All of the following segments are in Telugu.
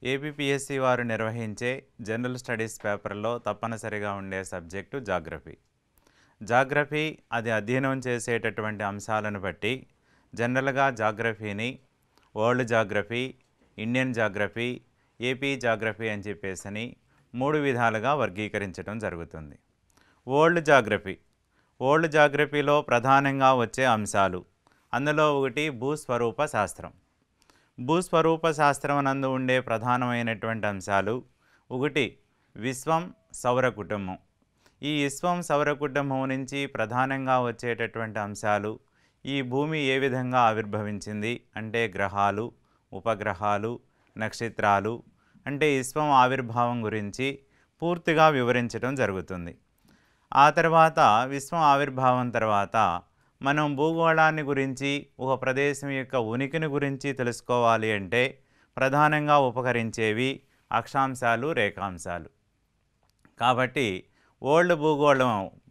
ఏపీపీఎస్సీ వారు నిర్వహించే జనరల్ స్టడీస్ పేపర్లో తప్పనిసరిగా ఉండే సబ్జెక్టు జాగ్రఫీ జాగ్రఫీ అది అధ్యయనం చేసేటటువంటి అంశాలను బట్టి జనరల్గా జాగ్రఫీని world geography Indian geography AP geography అని చెప్పేసి మూడు విధాలుగా వర్గీకరించడం జరుగుతుంది వరల్డ్ జాగ్రఫీ వరల్డ్ జాగ్రఫీలో ప్రధానంగా వచ్చే అంశాలు అందులో ఒకటి భూస్వరూప శాస్త్రం భూస్వరూప శాస్త్రం నందు ఉండే ప్రధానమైనటువంటి అంశాలు ఒకటి విశ్వం సౌర కుటుంబం ఈ విశ్వం సౌర కుటుంబం నుంచి ప్రధానంగా వచ్చేటటువంటి అంశాలు ఈ భూమి ఏ విధంగా ఆవిర్భవించింది అంటే గ్రహాలు ఉపగ్రహాలు నక్షత్రాలు అంటే విశ్వం ఆవిర్భావం గురించి పూర్తిగా వివరించడం జరుగుతుంది ఆ తర్వాత విశ్వం ఆవిర్భావం తర్వాత మనం భూగోళాన్ని గురించి ఒక ప్రదేశం యొక్క ఉనికిని గురించి తెలుసుకోవాలి అంటే ప్రధానంగా ఉపకరించేవి అక్షాంశాలు రేఖాంశాలు కాబట్టి ఓల్డ్ భూగోళం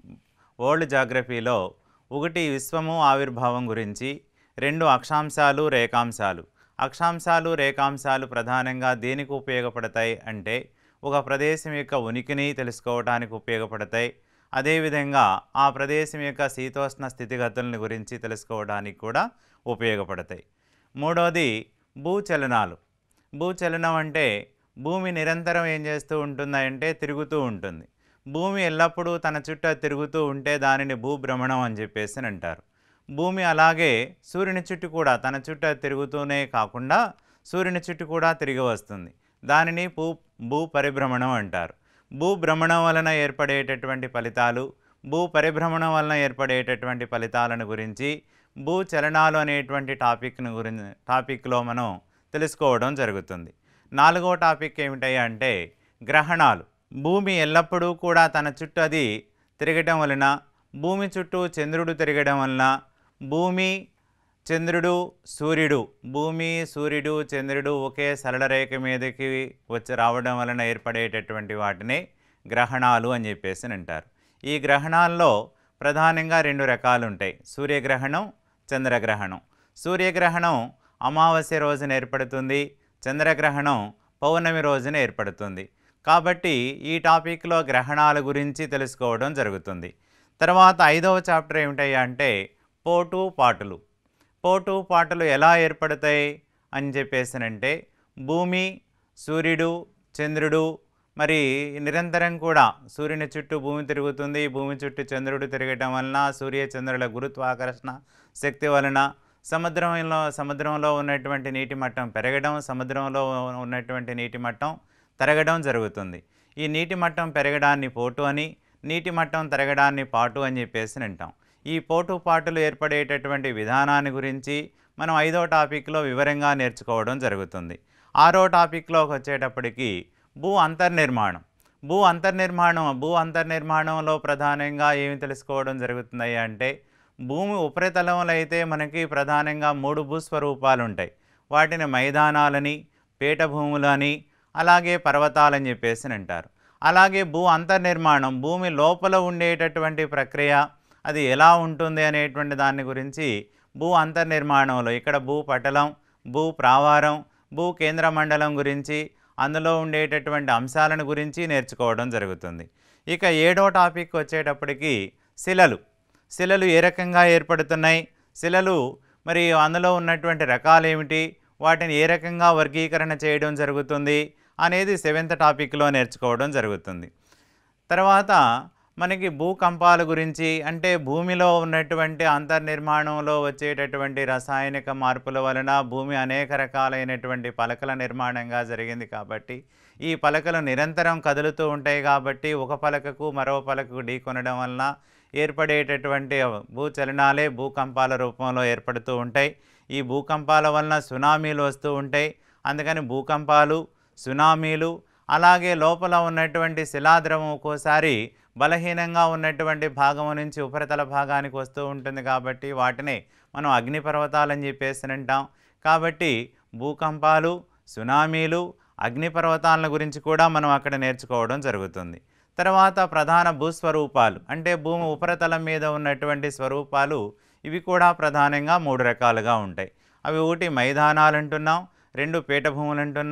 ఓల్డ్ జాగ్రఫీలో ఒకటి విశ్వము ఆవిర్భావం గురించి రెండు అక్షాంశాలు రేఖాంశాలు అక్షాంశాలు రేఖాంశాలు ప్రధానంగా దేనికి ఉపయోగపడతాయి అంటే ఒక ప్రదేశం యొక్క ఉనికిని తెలుసుకోవడానికి ఉపయోగపడతాయి అదేవిధంగా ఆ ప్రదేశం యొక్క శీతోష్ణ స్థితిగతులను గురించి తెలుసుకోవడానికి కూడా ఉపయోగపడతాయి మూడవది భూచలనాలు భూచలనం అంటే భూమి నిరంతరం ఏం చేస్తూ ఉంటుందంటే తిరుగుతూ ఉంటుంది భూమి ఎల్లప్పుడూ తన చుట్టూ తిరుగుతూ ఉంటే దానిని భూభ్రమణం అని చెప్పేసి అని అంటారు భూమి అలాగే సూర్యుని చుట్టూ కూడా తన చుట్టూ తిరుగుతూనే కాకుండా సూర్యుని చుట్టూ కూడా తిరిగి వస్తుంది దానిని భూ భూ పరిభ్రమణం అంటారు భూభ్రమణం వలన ఏర్పడేటటువంటి ఫలితాలు భూ పరిభ్రమణం వలన ఏర్పడేటటువంటి ఫలితాలను గురించి భూచలనాలు అనేటువంటి టాపిక్ను గురించి టాపిక్లో మనం తెలుసుకోవడం జరుగుతుంది నాలుగో టాపిక్ ఏమిటాయి అంటే గ్రహణాలు భూమి ఎల్లప్పుడూ కూడా తన చుట్టూ అది తిరగటం వలన భూమి చుట్టూ చంద్రుడు తిరగడం వలన భూమి చంద్రుడు సూర్యుడు భూమి సూర్యుడు చంద్రుడు ఒకే సరళ రేఖ మీదకి వచ్చి రావడం వలన ఏర్పడేటటువంటి వాటిని గ్రహణాలు అని చెప్పేసి అంటారు ఈ గ్రహణాల్లో ప్రధానంగా రెండు రకాలు ఉంటాయి సూర్యగ్రహణం చంద్రగ్రహణం సూర్యగ్రహణం అమావాస్య రోజున ఏర్పడుతుంది చంద్రగ్రహణం పౌర్ణమి రోజున ఏర్పడుతుంది కాబట్టి ఈ టాపిక్లో గ్రహణాల గురించి తెలుసుకోవడం జరుగుతుంది తర్వాత ఐదవ చాప్టర్ ఏమిటయ్యా అంటే పోటు పాటులు పోటు పాటలు ఎలా ఏర్పడతాయి అని చెప్పేసినంటే భూమి సూర్యుడు చంద్రుడు మరి నిరంతరం కూడా సూర్యుని చుట్టూ భూమి తిరుగుతుంది భూమి చుట్టూ చంద్రుడు తిరగటం వలన సూర్య చంద్రుల గురుత్వాకర్షణ శక్తి వలన సముద్రంలో సముద్రంలో ఉన్నటువంటి నీటి మట్టం పెరగడం సముద్రంలో ఉన్నటువంటి నీటి మట్టం తరగడం జరుగుతుంది ఈ నీటి మట్టం పెరగడాన్ని పోటు అని నీటి మట్టం తరగడాన్ని పాటు అని చెప్పేసి అంటాం ఈ పోటు పాటులు ఏర్పడేటటువంటి విధానాన్ని గురించి మనం ఐదో టాపిక్లో వివరంగా నేర్చుకోవడం జరుగుతుంది ఆరో టాపిక్లోకి వచ్చేటప్పటికి భూ అంతర్నిర్మాణం భూ అంతర్నిర్మాణం భూ అంతర్నిర్మాణంలో ప్రధానంగా ఏమి తెలుసుకోవడం జరుగుతున్నాయి అంటే భూమి ఉపరితలంలో అయితే మనకి ప్రధానంగా మూడు భూస్వరూపాలు ఉంటాయి వాటిని మైదానాలని పీఠభూములు అని అలాగే పర్వతాలని చెప్పేసి అంటారు అలాగే భూ అంతర్నిర్మాణం భూమి లోపల ఉండేటటువంటి ప్రక్రియ అది ఎలా ఉంటుంది అనేటువంటి దాని గురించి భూ అంతర్నిర్మాణంలో ఇక్కడ భూ పటలం భూ ప్రావారం భూ కేంద్ర మండలం గురించి అందులో ఉండేటటువంటి అంశాలను గురించి నేర్చుకోవడం జరుగుతుంది ఇక ఏడో టాపిక్ వచ్చేటప్పటికి శిలలు శిలలు ఏ రకంగా ఏర్పడుతున్నాయి శిలలు మరి అందులో ఉన్నటువంటి రకాలు ఏమిటి వాటిని ఏ రకంగా వర్గీకరణ చేయడం జరుగుతుంది అనేది సెవెంత్ టాపిక్లో నేర్చుకోవడం జరుగుతుంది తర్వాత మనకి భూకంపాల గురించి అంటే భూమిలో ఉన్నటువంటి అంతర్నిర్మాణంలో వచ్చేటటువంటి రసాయనిక మార్పుల వలన భూమి అనేక రకాలైనటువంటి పలకల నిర్మాణంగా జరిగింది కాబట్టి ఈ పలకలు నిరంతరం కదులుతూ ఉంటాయి కాబట్టి ఒక పలకకు మరో పలకకు ఢీకొనడం వలన ఏర్పడేటటువంటి భూచలనాలే భూకంపాల రూపంలో ఏర్పడుతూ ఉంటాయి ఈ భూకంపాల వలన సునామీలు వస్తూ ఉంటాయి అందుకని భూకంపాలు సునామీలు అలాగే లోపల ఉన్నటువంటి శిలాద్రవం ఒక్కోసారి బలహీనంగా ఉన్నటువంటి భాగం నుంచి ఉపరితల భాగానికి వస్తూ ఉంటుంది కాబట్టి వాటిని మనం అగ్నిపర్వతాలని చెప్పేసి అంటాం కాబట్టి భూకంపాలు సునామీలు అగ్నిపర్వతాల గురించి కూడా మనం అక్కడ నేర్చుకోవడం జరుగుతుంది తర్వాత ప్రధాన భూస్వరూపాలు అంటే భూమి ఉపరితలం మీద ఉన్నటువంటి స్వరూపాలు ఇవి కూడా ప్రధానంగా మూడు రకాలుగా ఉంటాయి అవి ఒకటి మైదానాలు అంటున్నాం రెండు పీఠభూములు అంటున్నాం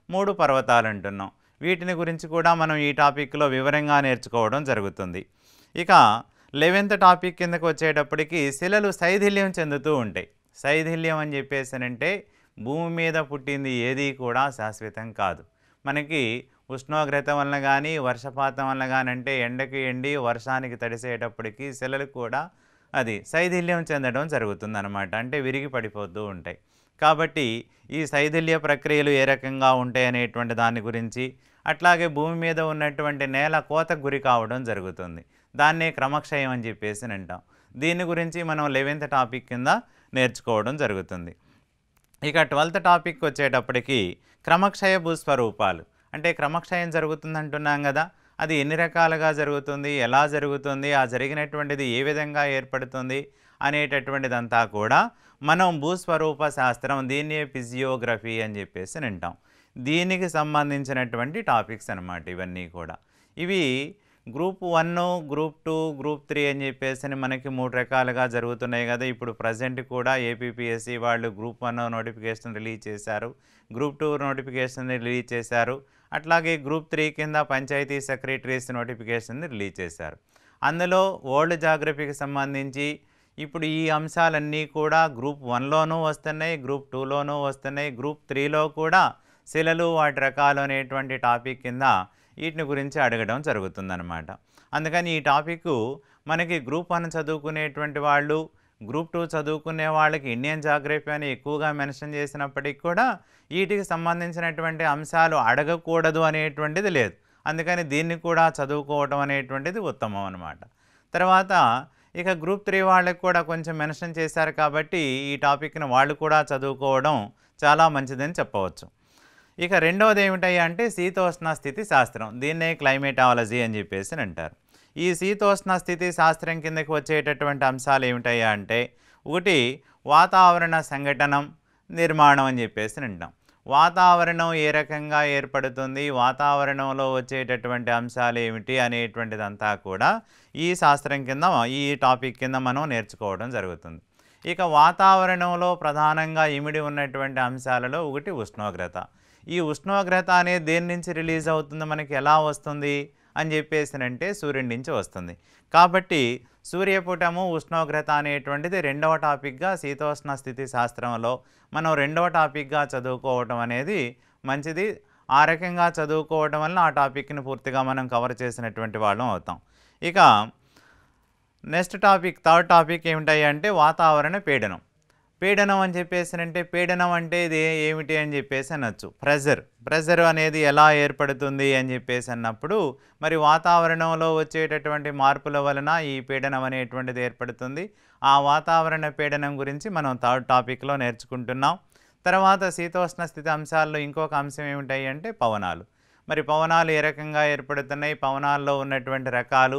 మూడు పర్వతాలు అంటున్నాం వీటిని గురించి కూడా మనం ఈ టాపిక్లో వివరంగా నేర్చుకోవడం జరుగుతుంది ఇక లెవెన్త్ టాపిక్ కిందకు వచ్చేటప్పటికి శిలలు శైథిల్యం చెందుతూ ఉంటాయి శైథిల్యం అని చెప్పేసానంటే భూమి మీద పుట్టింది ఏది కూడా శాశ్వతం కాదు మనకి ఉష్ణోగ్రత వలన కానీ వర్షపాతం వలన కానీ అంటే ఎండకి ఎండి వర్షానికి తడిసేటప్పటికి శిలలు కూడా అది శైథిల్యం చెందడం జరుగుతుందన్నమాట అంటే విరిగి పడిపోతూ ఉంటాయి కాబట్టి ఈ శైథిల్య ప్రక్రియలు ఏ రకంగా ఉంటాయి అనేటువంటి దాని గురించి అట్లాగే భూమి మీద ఉన్నటువంటి నేల కోతకు గురి కావడం జరుగుతుంది దాన్నే క్రమక్షయం అని చెప్పేసి అంటాం దీని గురించి మనం లెవెన్త్ టాపిక్ కింద నేర్చుకోవడం జరుగుతుంది ఇక ట్వెల్త్ టాపిక్ వచ్చేటప్పటికి క్రమక్షయ భూస్వరూపాలు అంటే క్రమక్షయం జరుగుతుంది అంటున్నాం కదా అది ఎన్ని రకాలుగా జరుగుతుంది ఎలా జరుగుతుంది ఆ జరిగినటువంటిది ఏ విధంగా ఏర్పడుతుంది అనేటటువంటిదంతా కూడా మనం భూస్వరూప శాస్త్రం దీన్నే ఫిజియోగ్రఫీ అని చెప్పేసి వింటాం దీనికి సంబంధించినటువంటి టాపిక్స్ అన్నమాట ఇవన్నీ కూడా ఇవి group one group two group three అని చెప్పేసి అని మనకి మూడు రకాలుగా జరుగుతున్నాయి కదా ఇప్పుడు ప్రజెంట్ కూడా ఏపీపీఎస్సి వాళ్ళు గ్రూప్ వన్ నోటిఫికేషన్ రిలీజ్ చేశారు గ్రూప్ టూ నోటిఫికేషన్ రిలీజ్ చేశారు అట్లాగే గ్రూప్ త్రీ కింద పంచాయతీ సెక్రటరీస్ నోటిఫికేషన్ రిలీజ్ చేశారు అందులో వరల్డ్ జాగ్రఫీకి సంబంధించి ఇప్పుడు ఈ అంశాలన్నీ కూడా గ్రూప్ వన్లోనూ వస్తున్నాయి గ్రూప్ టూలోనూ వస్తున్నాయి గ్రూప్ త్రీలో కూడా శిలలు వాటి రకాలు అనేటువంటి టాపిక్ కింద వీటిని గురించి అడగడం జరుగుతుందన్నమాట అందుకని ఈ టాపిక్ మనకి గ్రూప్ వన్ చదువుకునేటువంటి వాళ్ళు గ్రూప్ టూ చదువుకునే వాళ్ళకి ఇండియన్ జాగ్రఫీ అని ఎక్కువగా మెన్షన్ చేసినప్పటికీ కూడా వీటికి సంబంధించినటువంటి అంశాలు అడగకూడదు అనేటువంటిది లేదు అందుకని దీన్ని కూడా చదువుకోవడం అనేటువంటిది ఉత్తమం అన్నమాట తర్వాత ఇక గ్రూప్ త్రీ వాళ్ళకి కూడా కొంచెం మెన్షన్ చేశారు కాబట్టి ఈ టాపిక్ని వాళ్ళు కూడా చదువుకోవడం చాలా మంచిదని చెప్పవచ్చు ఇక రెండవది ఏమిటయ్యా అంటే శీతోష్ణ స్థితి శాస్త్రం దీన్నే క్లైమేటాలజీ అని చెప్పేసి అంటారు ఈ శీతోష్ణ స్థితి శాస్త్రం కిందకి వచ్చేటటువంటి అంశాలు ఏమిటయ్యా అంటే ఒకటి వాతావరణ సంఘటనం నిర్మాణం అని చెప్పేసి అంటాం వాతావరణం ఏ రకంగా ఏర్పడుతుంది వాతావరణంలో వచ్చేటటువంటి అంశాలు ఏమిటి అనేటువంటిదంతా కూడా ఈ శాస్త్రం కింద ఈ టాపిక్ కింద మనం నేర్చుకోవడం జరుగుతుంది ఇక వాతావరణంలో ప్రధానంగా ఇమిడి ఉన్నటువంటి అంశాలలో ఒకటి ఉష్ణోగ్రత ఈ ఉష్ణోగ్రత అనేది దేని నుంచి రిలీజ్ అవుతుంది మనకి ఎలా వస్తుంది అని చెప్పేసినంటే సూర్యుడి నుంచి వస్తుంది కాబట్టి సూర్యపుటము ఉష్ణోగ్రత అనేటువంటిది రెండవ టాపిక్గా శీతోష్ణ స్థితి శాస్త్రంలో మనం రెండవ టాపిక్గా చదువుకోవటం అనేది మంచిది ఆ రకంగా చదువుకోవడం వల్ల ఆ టాపిక్ని పూర్తిగా మనం కవర్ చేసినటువంటి వాళ్ళం అవుతాం ఇక నెక్స్ట్ టాపిక్ థర్డ్ టాపిక్ ఏమిటాయి అంటే వాతావరణ పీడనం పీడనం అని చెప్పేసి అంటే పీడనం అంటే ఇది ఏమిటి అని చెప్పేసి అనొచ్చు ప్రెజర్ ప్రెజర్ అనేది ఎలా ఏర్పడుతుంది అని చెప్పేసి అన్నప్పుడు మరి వాతావరణంలో వచ్చేటటువంటి మార్పుల వలన ఈ పీడనం అనేటువంటిది ఏర్పడుతుంది ఆ వాతావరణ పీడనం గురించి మనం థర్డ్ టాపిక్లో నేర్చుకుంటున్నాం తర్వాత శీతోష్ణ స్థితి అంశాల్లో ఇంకొక అంశం ఏమిటాయి అంటే పవనాలు మరి పవనాలు ఏ రకంగా ఏర్పడుతున్నాయి పవనాల్లో ఉన్నటువంటి రకాలు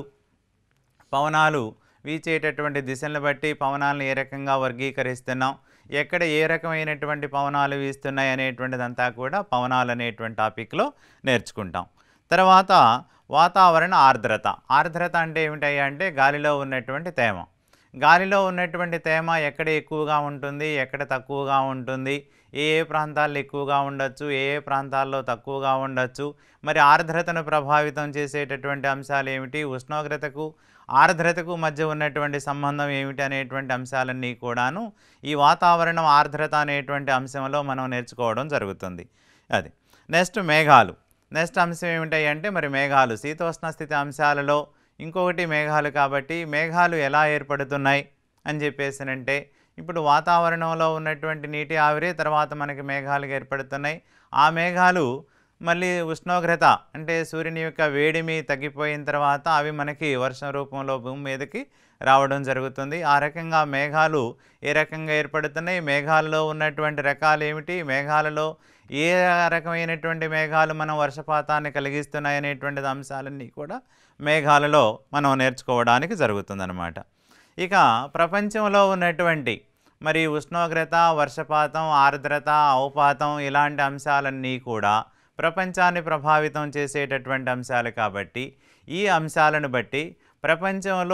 పవనాలు వీచేటటువంటి దిశలను బట్టి పవనాలను ఏ రకంగా వర్గీకరిస్తున్నాం ఎక్కడ ఏ రకమైనటువంటి పవనాలు వీస్తున్నాయి అనేటువంటిదంతా కూడా పవనాలు అనేటువంటి టాపిక్లో నేర్చుకుంటాం తర్వాత వాతావరణ ఆర్ద్రత ఆర్ద్రత అంటే ఏమిటయ్యా అంటే గాలిలో ఉన్నటువంటి తేమ గాలిలో ఉన్నటువంటి తేమ ఎక్కడ ఎక్కువగా ఉంటుంది ఎక్కడ తక్కువగా ఉంటుంది ఏ ఏ ప్రాంతాల్లో ఎక్కువగా ఉండొచ్చు ఏ ఏ ప్రాంతాల్లో తక్కువగా ఉండొచ్చు మరి ఆర్ద్రతను ప్రభావితం చేసేటటువంటి అంశాలు ఏమిటి ఉష్ణోగ్రతకు ఆర్ద్రతకు మధ్య ఉన్నటువంటి సంబంధం ఏమిటి అనేటువంటి అంశాలన్నీ కూడాను ఈ వాతావరణం ఆర్ద్రత అనేటువంటి అంశంలో మనం నేర్చుకోవడం జరుగుతుంది అది నెక్స్ట్ మేఘాలు నెక్స్ట్ అంశం ఏమిటాయి అంటే మరి మేఘాలు శీతోష్ణ స్థితి అంశాలలో ఇంకొకటి మేఘాలు కాబట్టి మేఘాలు ఎలా ఏర్పడుతున్నాయి అని చెప్పేసినంటే ఇప్పుడు వాతావరణంలో ఉన్నటువంటి నీటి ఆవిరి తర్వాత మనకి మేఘాలు ఏర్పడుతున్నాయి ఆ మేఘాలు మళ్ళీ ఉష్ణోగ్రత అంటే సూర్యుని యొక్క వేడిమి తగ్గిపోయిన తర్వాత అవి మనకి వర్షం రూపంలో భూమి మీదకి రావడం జరుగుతుంది ఆ రకంగా మేఘాలు ఏ రకంగా ఏర్పడుతున్నాయి మేఘాలలో ఉన్నటువంటి రకాలు ఏమిటి మేఘాలలో ఏ రకమైనటువంటి మేఘాలు మనం వర్షపాతాన్ని కలిగిస్తున్నాయి అనేటువంటి అంశాలన్నీ కూడా మేఘాలలో మనం నేర్చుకోవడానికి జరుగుతుందన్నమాట ఇక ప్రపంచంలో ఉన్నటువంటి మరి ఉష్ణోగ్రత వర్షపాతం ఆర్ద్రత అవపాతం ఇలాంటి అంశాలన్నీ కూడా ప్రపంచాన్ని ప్రభావితం చేసేటటువంటి అంశాలు కాబట్టి ఈ అంశాలను బట్టి ప్రపంచంలో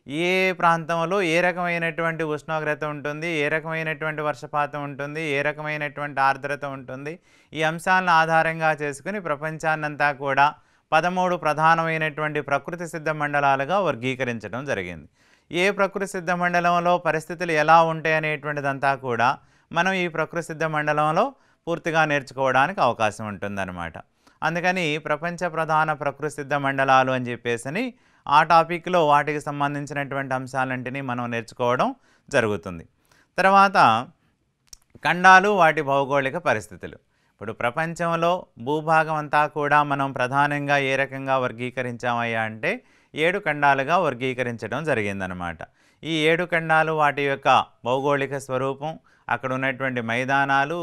ఏ ప్రాంతంలో ఏ రకమైనటువంటి ఉష్ణోగ్రత ఉంటుంది ఏ రకమైనటువంటి వర్షపాతం ఉంటుంది ఏ రకమైనటువంటి ఆర్ద్రత ఉంటుంది ఈ అంశాలను ఆధారంగా చేసుకుని ప్రపంచాన్నంతా కూడా పదమూడు ప్రధానమైనటువంటి ప్రకృతి సిద్ధ మండలాలుగా వర్గీకరించడం జరిగింది ఏ ప్రకృతి సిద్ధ మండలంలో పరిస్థితులు ఎలా ఉంటాయి అనేటువంటిదంతా కూడా మనం ఈ ప్రకృతి సిద్ధ మండలంలో పూర్తిగా నేర్చుకోవడానికి అవకాశం ఉంటుందన్నమాట అందుకని ప్రపంచ ప్రధాన ప్రకృతి సిద్ధ మండలాలు అని చెప్పేసి ఆ టాపిక్లో వాటికి సంబంధించినటువంటి అంశాలంటిని మనం నేర్చుకోవడం జరుగుతుంది తర్వాత ఖండాలు వాటి భౌగోళిక పరిస్థితులు ఇప్పుడు ప్రపంచంలో భూభాగం అంతా కూడా మనం ప్రధానంగా ఏ రకంగా వర్గీకరించామయ్యా అంటే ఏడు ఖండాలుగా వర్గీకరించడం జరిగిందనమాట ఈ ఏడు ఖండాలు వాటి యొక్క భౌగోళిక స్వరూపం అక్కడ ఉన్నటువంటి మైదానాలు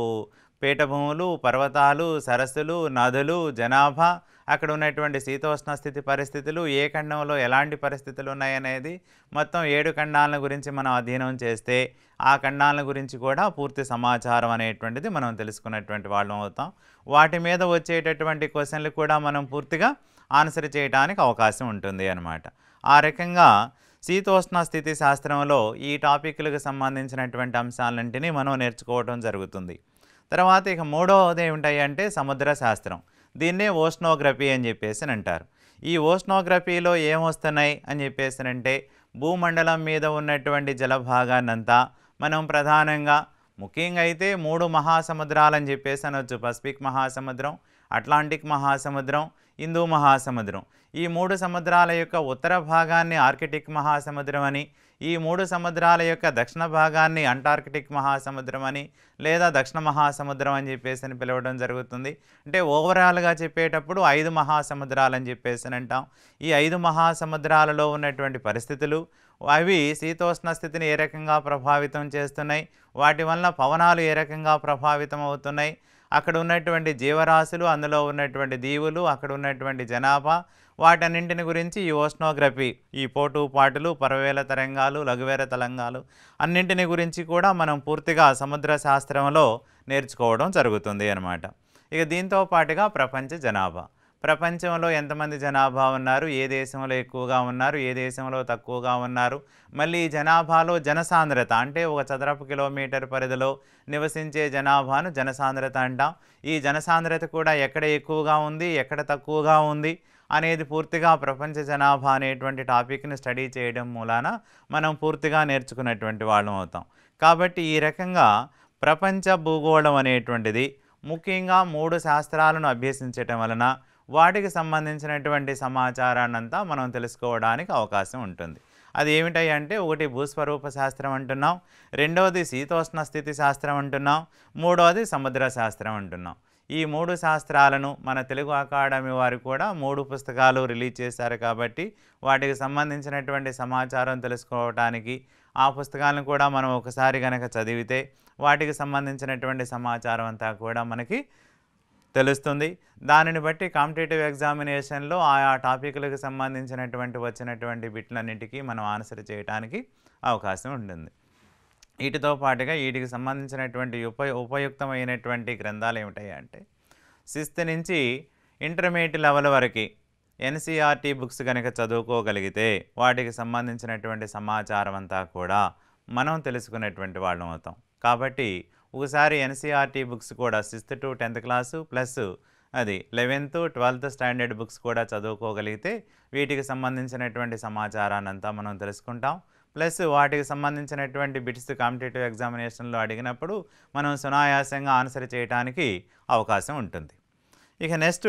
పీఠభూములు పర్వతాలు సరస్సులు నదులు జనాభా అక్కడ ఉన్నటువంటి శీతోష్ణ స్థితి పరిస్థితులు ఏ ఖండంలో ఎలాంటి పరిస్థితులు ఉన్నాయనేది మొత్తం ఏడు ఖండాల గురించి మనం అధ్యయనం చేస్తే ఆ ఖండాల గురించి కూడా పూర్తి సమాచారం అనేటువంటిది మనం తెలుసుకున్నటువంటి వాళ్ళం అవుతాం వాటి మీద వచ్చేటటువంటి క్వశ్చన్లు కూడా మనం పూర్తిగా ఆన్సర్ చేయడానికి అవకాశం ఉంటుంది అన్నమాట ఆ రకంగా శీతోష్ణ స్థితి శాస్త్రంలో ఈ టాపిక్లకు సంబంధించినటువంటి అంశాలన్నింటినీ మనం నేర్చుకోవడం జరుగుతుంది తర్వాత ఇక మూడవది ఏమిటాయి అంటే సముద్ర శాస్త్రం దీన్నే ఓష్నోగ్రఫీ అని చెప్పేసి అని అంటారు ఈ ఓష్నోగ్రఫీలో ఏమొస్తున్నాయి అని చెప్పేసి అంటే భూమండలం మీద ఉన్నటువంటి జలభాగాన్నంతా మనం ప్రధానంగా ముఖ్యంగా అయితే మూడు మహాసముద్రాలని చెప్పేసి అనొచ్చు పసిఫిక్ మహాసముద్రం అట్లాంటిక్ మహాసముద్రం హిందూ మహాసముద్రం ఈ మూడు సముద్రాల యొక్క ఉత్తర భాగాన్ని ఆర్కిటిక్ మహాసముద్రం అని ఈ మూడు సముద్రాల యొక్క దక్షిణ భాగాన్ని అంటార్కిటిక్ మహాసముద్రం అని లేదా దక్షిణ మహాసముద్రం అని చెప్పేసి అని పిలవడం జరుగుతుంది అంటే ఓవరాల్గా చెప్పేటప్పుడు ఐదు మహాసముద్రాలు అని చెప్పేసి అని అంటాం ఈ ఐదు మహాసముద్రాలలో ఉన్నటువంటి పరిస్థితులు అవి శీతోష్ణ స్థితిని ఏ రకంగా ప్రభావితం చేస్తున్నాయి వాటి వలన పవనాలు ఏ రకంగా ప్రభావితం అవుతున్నాయి అక్కడ ఉన్నటువంటి జీవరాశులు అందులో ఉన్నటువంటి దీవులు అక్కడ ఉన్నటువంటి జనాభా వాటన్నింటిని గురించి ఈ ఓష్నోగ్రఫీ ఈ పోటు పాటులు పరవేల తరంగాలు లఘువేర తలంగాలు అన్నింటిని గురించి కూడా మనం పూర్తిగా సముద్ర శాస్త్రంలో నేర్చుకోవడం జరుగుతుంది అన్నమాట ఇక దీంతో పాటుగా ప్రపంచ జనాభా ప్రపంచంలో ఎంతమంది జనాభా ఉన్నారు ఏ దేశంలో ఎక్కువగా ఉన్నారు ఏ దేశంలో తక్కువగా ఉన్నారు మళ్ళీ ఈ జనాభాలో జనసాంద్రత అంటే ఒక చదరపు కిలోమీటర్ పరిధిలో నివసించే జనాభాను జనసాంద్రత అంటాం ఈ జనసాంద్రత కూడా ఎక్కడ ఎక్కువగా ఉంది ఎక్కడ తక్కువగా ఉంది అనేది పూర్తిగా ప్రపంచ జనాభా అనేటువంటి టాపిక్ని స్టడీ చేయడం మూలాన మనం పూర్తిగా నేర్చుకున్నటువంటి వాళ్ళం అవుతాం కాబట్టి ఈ రకంగా ప్రపంచ భూగోళం అనేటువంటిది ముఖ్యంగా మూడు శాస్త్రాలను అభ్యసించటం వలన వాటికి సంబంధించినటువంటి సమాచారాన్నంతా మనం తెలుసుకోవడానికి అవకాశం ఉంటుంది అది ఏమిటాయి అంటే ఒకటి భూస్వరూప శాస్త్రం అంటున్నాం రెండవది శీతోష్ణ స్థితి శాస్త్రం అంటున్నాం మూడవది సముద్ర శాస్త్రం అంటున్నాం ఈ మూడు శాస్త్రాలను మన తెలుగు అకాడమీ వారు కూడా మూడు పుస్తకాలు రిలీజ్ చేశారు కాబట్టి వాటికి సంబంధించినటువంటి సమాచారం తెలుసుకోవటానికి ఆ పుస్తకాలను కూడా మనం ఒకసారి కనుక చదివితే వాటికి సంబంధించినటువంటి సమాచారం అంతా కూడా మనకి తెలుస్తుంది దానిని బట్టి కాంపిటేటివ్ ఎగ్జామినేషన్లో ఆయా టాపిక్లకు సంబంధించినటువంటి వచ్చినటువంటి బిట్లన్నిటికీ మనం ఆన్సర్ చేయడానికి అవకాశం ఉంటుంది వీటితో పాటుగా వీటికి సంబంధించినటువంటి ఉప ఉపయుక్తమైనటువంటి గ్రంథాలు ఏమిటాయి అంటే సిక్స్త్ నుంచి ఇంటర్మీడియట్ లెవెల్ వరకు ఎన్సీఆర్టీ బుక్స్ కనుక చదువుకోగలిగితే వాటికి సంబంధించినటువంటి సమాచారం అంతా కూడా మనం తెలుసుకునేటువంటి వాళ్ళం అవుతాం కాబట్టి ఒకసారి ఎన్సీఆర్టీ బుక్స్ కూడా sixth to tenth class plus అది లెవెన్త్ ట్వెల్త్ స్టాండర్డ్ బుక్స్ కూడా చదువుకోగలిగితే వీటికి సంబంధించినటువంటి సమాచారాన్ని అంతా మనం తెలుసుకుంటాం ప్లస్ వాటికి సంబంధించినటువంటి బిట్స్ కాంపిటేటివ్ ఎగ్జామినేషన్లో అడిగినప్పుడు మనం సునాయాసంగా ఆన్సర్ చేయడానికి అవకాశం ఉంటుంది ఇక నెక్స్ట్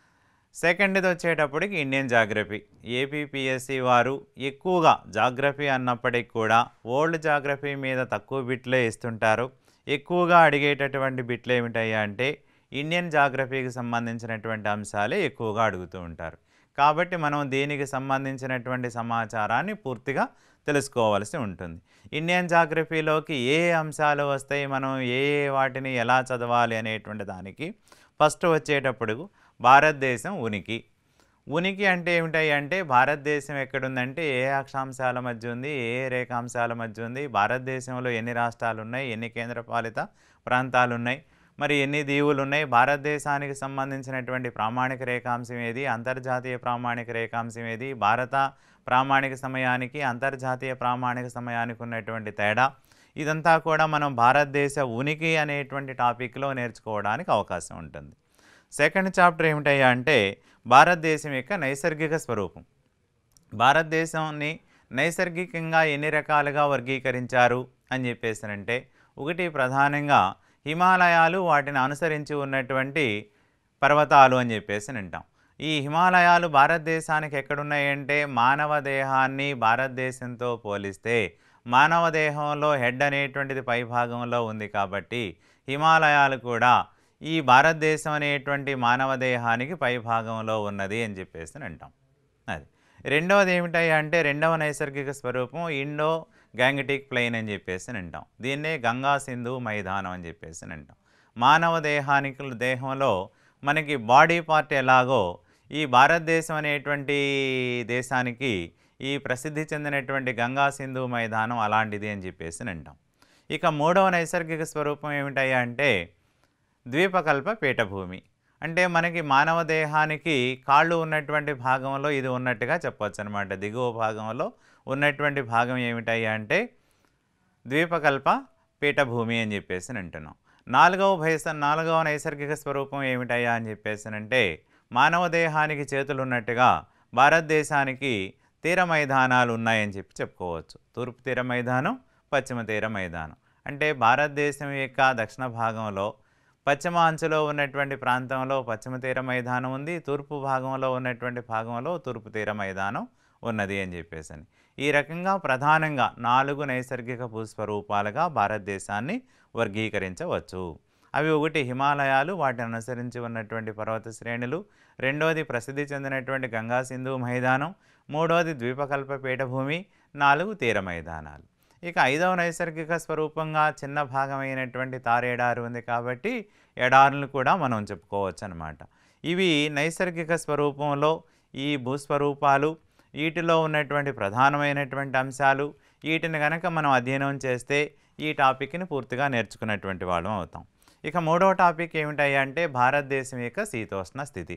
సెకండ్ది వచ్చేటప్పటికి ఇండియన్ జాగ్రఫీ ఏపీపీఎస్సి వారు ఎక్కువగా జాగ్రఫీ అన్నప్పటికీ కూడా ఓల్డ్ జాగ్రఫీ మీద తక్కువ బిట్లే ఇస్తుంటారు ఎక్కువగా అడిగేటటువంటి బిట్లు ఏమిటయ్యా అంటే ఇండియన్ జాగ్రఫీకి సంబంధించినటువంటి అంశాలే ఎక్కువగా అడుగుతూ ఉంటారు కాబట్టి మనం దీనికి సంబంధించినటువంటి సమాచారాన్ని పూర్తిగా తెలుసుకోవాల్సి ఉంటుంది ఇండియన్ జాగ్రఫీలోకి ఏ ఏ అంశాలు వస్తాయి మనం ఏ ఏ వాటిని ఎలా చదవాలి అనేటువంటి దానికి ఫస్ట్ వచ్చేటప్పుడు భారతదేశం ఉనికి ఉనికి అంటే ఏమిటాయి అంటే భారతదేశం ఎక్కడుందంటే ఏ అక్షాంశాల మధ్య ఉంది ఏ ఏ రేఖాంశాల మధ్య ఉంది భారతదేశంలో ఎన్ని రాష్ట్రాలు ఉన్నాయి ఎన్ని కేంద్రపాలిత ప్రాంతాలు ఉన్నాయి మరి ఎన్ని దీవులు ఉన్నాయి భారతదేశానికి సంబంధించినటువంటి ప్రామాణిక రేఖాంశం ఏది అంతర్జాతీయ ప్రామాణిక రేఖాంశం ఏది భారత ప్రామాణిక సమయానికి అంతర్జాతీయ ప్రామాణిక సమయానికి ఉన్నటువంటి తేడా ఇదంతా కూడా మనం భారతదేశ ఉనికి అనేటువంటి టాపిక్లో నేర్చుకోవడానికి అవకాశం ఉంటుంది సెకండ్ చాప్టర్ ఏమిటయ్యా అంటే భారతదేశం యొక్క నైసర్గిక స్వరూపం భారతదేశాన్ని నైసర్గికంగా ఎన్ని రకాలుగా వర్గీకరించారు అని చెప్పేసానంటే ఒకటి ప్రధానంగా హిమాలయాలు వాటిని అనుసరించి ఉన్నటువంటి పర్వతాలు అని చెప్పేసి అంటాం ఈ హిమాలయాలు భారతదేశానికి ఎక్కడున్నాయంటే మానవ దేహాన్ని భారతదేశంతో పోలిస్తే మానవ దేహంలో హెడ్ అనేటువంటిది పై భాగంలో ఉంది కాబట్టి హిమాలయాలు కూడా ఈ భారతదేశం అనేటువంటి మానవ దేహానికి పై భాగంలో ఉన్నది అని చెప్పేసి అంటాం అది రెండవది ఏమిటాయి అంటే రెండవ నైసర్గిక స్వరూపం ఇండో గ్యాంగటిక్ ప్లెయిన్ అని చెప్పేసి అంటాం దీన్నే గంగా సింధు మైదానం అని చెప్పేసి అంటాం మానవ దేహానికి దేహంలో మనకి బాడీ పార్ట్ ఎలాగో ఈ భారతదేశం అనేటువంటి దేశానికి ఈ ప్రసిద్ధి చెందినటువంటి గంగా సింధు మైదానం అలాంటిది అని చెప్పేసి అంటాం ఇక మూడవ నైసర్గిక స్వరూపం ఏమిటయ్యా అంటే ద్వీపకల్ప పీఠభూమి అంటే మనకి మానవ దేహానికి కాళ్ళు ఉన్నటువంటి భాగంలో ఇది ఉన్నట్టుగా చెప్పొచ్చు అనమాట దిగువ భాగంలో ఉన్నటువంటి భాగం ఏమిటయ్యా అంటే ద్వీపకల్ప పీఠభూమి అని చెప్పేసి అంటున్నాం నాలుగవ భయస నాలుగవ నైసర్గిక స్వరూపం ఏమిటయ్యా అని చెప్పేసి మానవ దేహానికి చేతులు ఉన్నట్టుగా భారతదేశానికి తీర మైదానాలు ఉన్నాయని చెప్పి చెప్పుకోవచ్చు తూర్పు తీర మైదానం పశ్చిమ తీర మైదానం అంటే భారతదేశం యొక్క దక్షిణ భాగంలో పశ్చిమ అంచులో ఉన్నటువంటి ప్రాంతంలో పశ్చిమ తీర మైదానం ఉంది తూర్పు భాగంలో ఉన్నటువంటి భాగంలో తూర్పు తీర మైదానం ఉన్నది అని చెప్పేసి అని. ఈ రకంగా ప్రధానంగా నాలుగు నైసర్గిక భూస్వరూపాలుగా భారతదేశాన్ని వర్గీకరించవచ్చు అవి ఒకటి హిమాలయాలు వాటిని అనుసరించి ఉన్నటువంటి పర్వత శ్రేణులు రెండోది ప్రసిద్ధి చెందినటువంటి గంగా సింధు మైదానం మూడోది ద్వీపకల్ప పీఠభూమి నాలుగు తీర మైదానాలు ఇక ఐదవ నైసర్గిక స్వరూపంగా చిన్న భాగమైనటువంటి తారేడారి ఉంది కాబట్టి ఎడారులు కూడా మనం చెప్పుకోవచ్చు అనమాట ఇవి నైసర్గిక స్వరూపంలో ఈ భూస్వరూపాలు వీటిలో ఉన్నటువంటి ప్రధానమైనటువంటి అంశాలు వీటిని కనుక మనం అధ్యయనం చేస్తే ఈ టాపిక్ని పూర్తిగా నేర్చుకున్నటువంటి వాళ్ళం అవుతాం ఇక మూడవ టాపిక్ ఏమిటయ్యా అంటే భారతదేశం యొక్క శీతోష్ణ స్థితి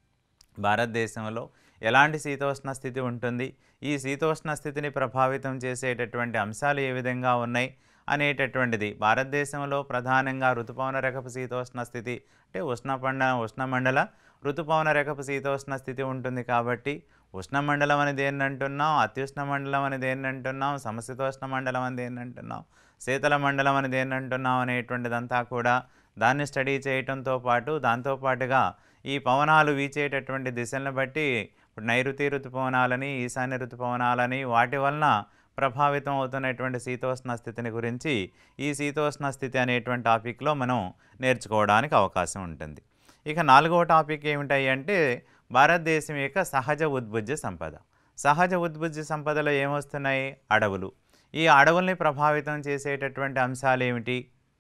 భారతదేశంలో ఎలాంటి శీతోష్ణ స్థితి ఉంటుంది ఈ శీతోష్ణ స్థితిని ప్రభావితం చేసేటటువంటి అంశాలు ఏ విధంగా ఉన్నాయి అనేటటువంటిది భారతదేశంలో ప్రధానంగా ఋతుపవన రకపు శీతోష్ణ స్థితి అంటే ఉష్ణపండ ఉష్ణమండల ఋతుపవన రకపు శీతోష్ణ స్థితి ఉంటుంది కాబట్టి ఉష్ణమండలం అని దేన్ని అంటున్నాం అత్యుష్ణ మండలం అని దేన్ని అంటున్నాం సమశీతోష్ణ మండలం అని దేన్ని అంటున్నాం శీతల మండలం అని దేన్ని అంటున్నాం అనేటువంటిదంతా కూడా దాన్ని స్టడీ చేయటంతో పాటు దాంతోపాటుగా ఈ పవనాలు వీచేటటువంటి దిశలను బట్టి ఇప్పుడు నైరుతి ఋతుపవనాలని ఈశాన్య ఋతుపవనాలని వాటి వలన ప్రభావితం అవుతున్నటువంటి శీతోష్ణ స్థితిని గురించి ఈ శీతోష్ణ స్థితి అనేటువంటి టాపిక్లో మనం నేర్చుకోవడానికి అవకాశం ఉంటుంది ఇక నాలుగవ టాపిక్ ఏమిటాయి అంటే భారతదేశం యొక్క సహజ ఉద్భుజ్య సంపద సహజ ఉద్భుజ్య సంపదలో ఏమొస్తున్నాయి అడవులు ఈ అడవుల్ని ప్రభావితం చేసేటటువంటి అంశాలు ఏమిటి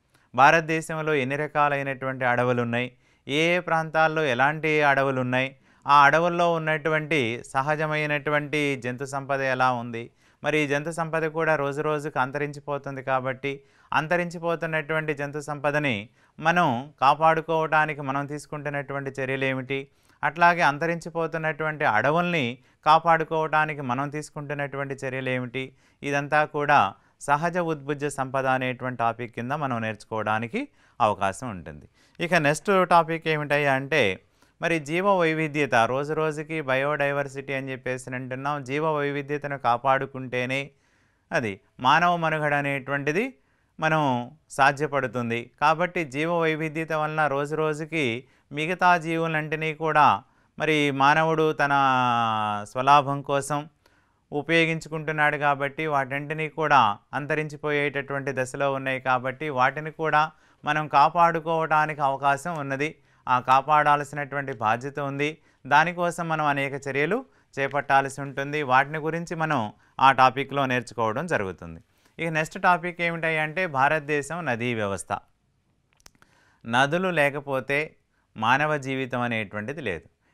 భారతదేశంలో ఎన్ని రకాలైనటువంటి అడవులు ఉన్నాయి ఏ ఏ ప్రాంతాల్లో ఎలాంటి అడవులు ఉన్నాయి ఆ అడవుల్లో ఉన్నటువంటి సహజమైనటువంటి జంతు సంపద ఎలా ఉంది మరి ఈ జంతు సంపద కూడా రోజు రోజుకు అంతరించిపోతుంది కాబట్టి అంతరించిపోతున్నటువంటి జంతు సంపదని మనం కాపాడుకోవడానికి మనం తీసుకుంటున్నటువంటి చర్యలు ఏమిటి అట్లాగే అంతరించిపోతున్నటువంటి అడవుల్ని కాపాడుకోవడానికి మనం తీసుకుంటున్నటువంటి చర్యలు ఏమిటి ఇదంతా కూడా సహజ ఉద్భుజ సంపద అనేటువంటి టాపిక్ కింద మనం నేర్చుకోవడానికి అవకాశం ఉంటుంది ఇక నెక్స్ట్ టాపిక్ ఏమిటయ్యా అంటే మరి జీవ వైవిధ్యత రోజు రోజుకి బయోడైవర్సిటీ అని చెప్పేసి అంటున్నాం జీవ వైవిధ్యతను కాపాడుకుంటేనే అది మానవ మనుగడ అనేటువంటిది మనం సాధ్యపడుతుంది కాబట్టి జీవ వైవిధ్యత వలన రోజు రోజుకి మిగతా జీవులంటినీ కూడా మరి మానవుడు తన స్వలాభం కోసం ఉపయోగించుకుంటున్నాడు కాబట్టి వాటంటినీ కూడా అంతరించిపోయేటటువంటి దశలో ఉన్నాయి కాబట్టి వాటిని కూడా మనం కాపాడుకోవడానికి అవకాశం ఉన్నది ఆ కాపాడాల్సినటువంటి బాధ్యత ఉంది దానికోసం మనం అనేక చర్యలు చేపట్టాల్సి ఉంటుంది వాటిని గురించి మనం ఆ టాపిక్లో నేర్చుకోవడం జరుగుతుంది ఇక నెక్స్ట్ టాపిక్ ఏమిటాయి అంటే భారతదేశం నదీ వ్యవస్థ నదులు లేకపోతే మానవ జీవితం అనేటువంటిది లేదు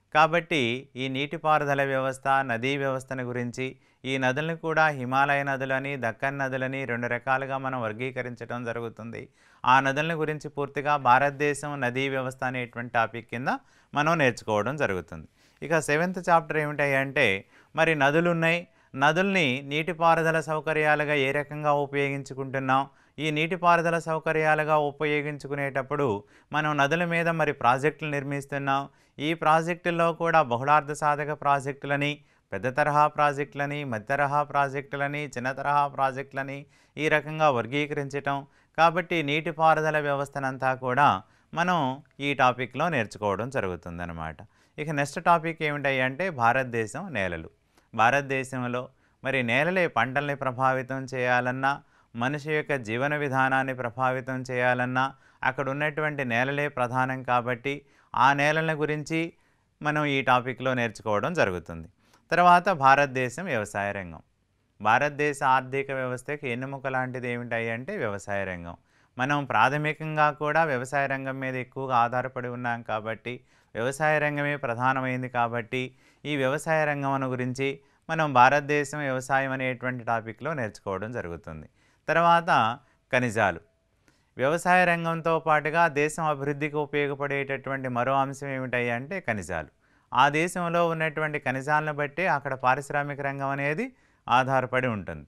కాబట్టి ఈ నీటిపారుదల వ్యవస్థ నదీ వ్యవస్థను గురించి ఈ నదులను కూడా హిమాలయ నదులని దక్కన్ నదులని రెండు రకాలుగా మనం వర్గీకరించడం జరుగుతుంది ఆ నదుల గురించి పూర్తిగా భారతదేశం నదీ వ్యవస్థ అనేటువంటి టాపిక్ కింద మనం నేర్చుకోవడం జరుగుతుంది ఇక సెవెంత్ చాప్టర్ ఏమిటాయంటే మరి నదులు ఉన్నాయి నదుల్ని నీటిపారుదల సౌకర్యాలుగా ఏ రకంగా ఉపయోగించుకుంటున్నాం ఈ నీటిపారుదల సౌకర్యాలుగా ఉపయోగించుకునేటప్పుడు మనం నదుల మీద మరి ప్రాజెక్టులు నిర్మిస్తున్నాం ఈ ప్రాజెక్టుల్లో కూడా బహుళార్థ సాధక ప్రాజెక్టులని పెద్ద తరహా ప్రాజెక్టులని మధ్య తరహా ప్రాజెక్టులని చిన్న తరహా ప్రాజెక్టులని ఈ రకంగా వర్గీకరించటం కాబట్టి నీటిపారుదల వ్యవస్థనంతా కూడా మనం ఈ టాపిక్లో నేర్చుకోవడం జరుగుతుందన్నమాట ఇక నెక్స్ట్ టాపిక్ ఏమిటాయి అంటే భారతదేశం నేలలు భారతదేశంలో మరి నేలలే పంటల్ని ప్రభావితం చేయాలన్నా మనిషి యొక్క జీవన విధానాన్ని ప్రభావితం చేయాలన్నా అక్కడ ఉన్నటువంటి నేలలే ప్రధానం కాబట్టి ఆ నేలల గురించి మనం ఈ టాపిక్లో నేర్చుకోవడం జరుగుతుంది తర్వాత భారతదేశం వ్యవసాయ రంగం భారతదేశ ఆర్థిక వ్యవస్థకి ఎన్నుముక లాంటిది ఏమిటాయి అంటే వ్యవసాయ రంగం మనం ప్రాథమికంగా కూడా వ్యవసాయ రంగం మీద ఎక్కువగా ఆధారపడి ఉన్నాం కాబట్టి వ్యవసాయ రంగమే ప్రధానమైంది కాబట్టి ఈ వ్యవసాయ రంగం గురించి మనం భారతదేశం వ్యవసాయం అనేటువంటి టాపిక్లో నేర్చుకోవడం జరుగుతుంది తర్వాత ఖనిజాలు వ్యవసాయ రంగంతో పాటుగా దేశం అభివృద్ధికి ఉపయోగపడేటటువంటి మరో అంశం ఏమిటాయి అంటే ఖనిజాలు ఆ దేశంలో ఉన్నటువంటి ఖనిజాలను బట్టి అక్కడ పారిశ్రామిక రంగం అనేది ఆధారపడి ఉంటుంది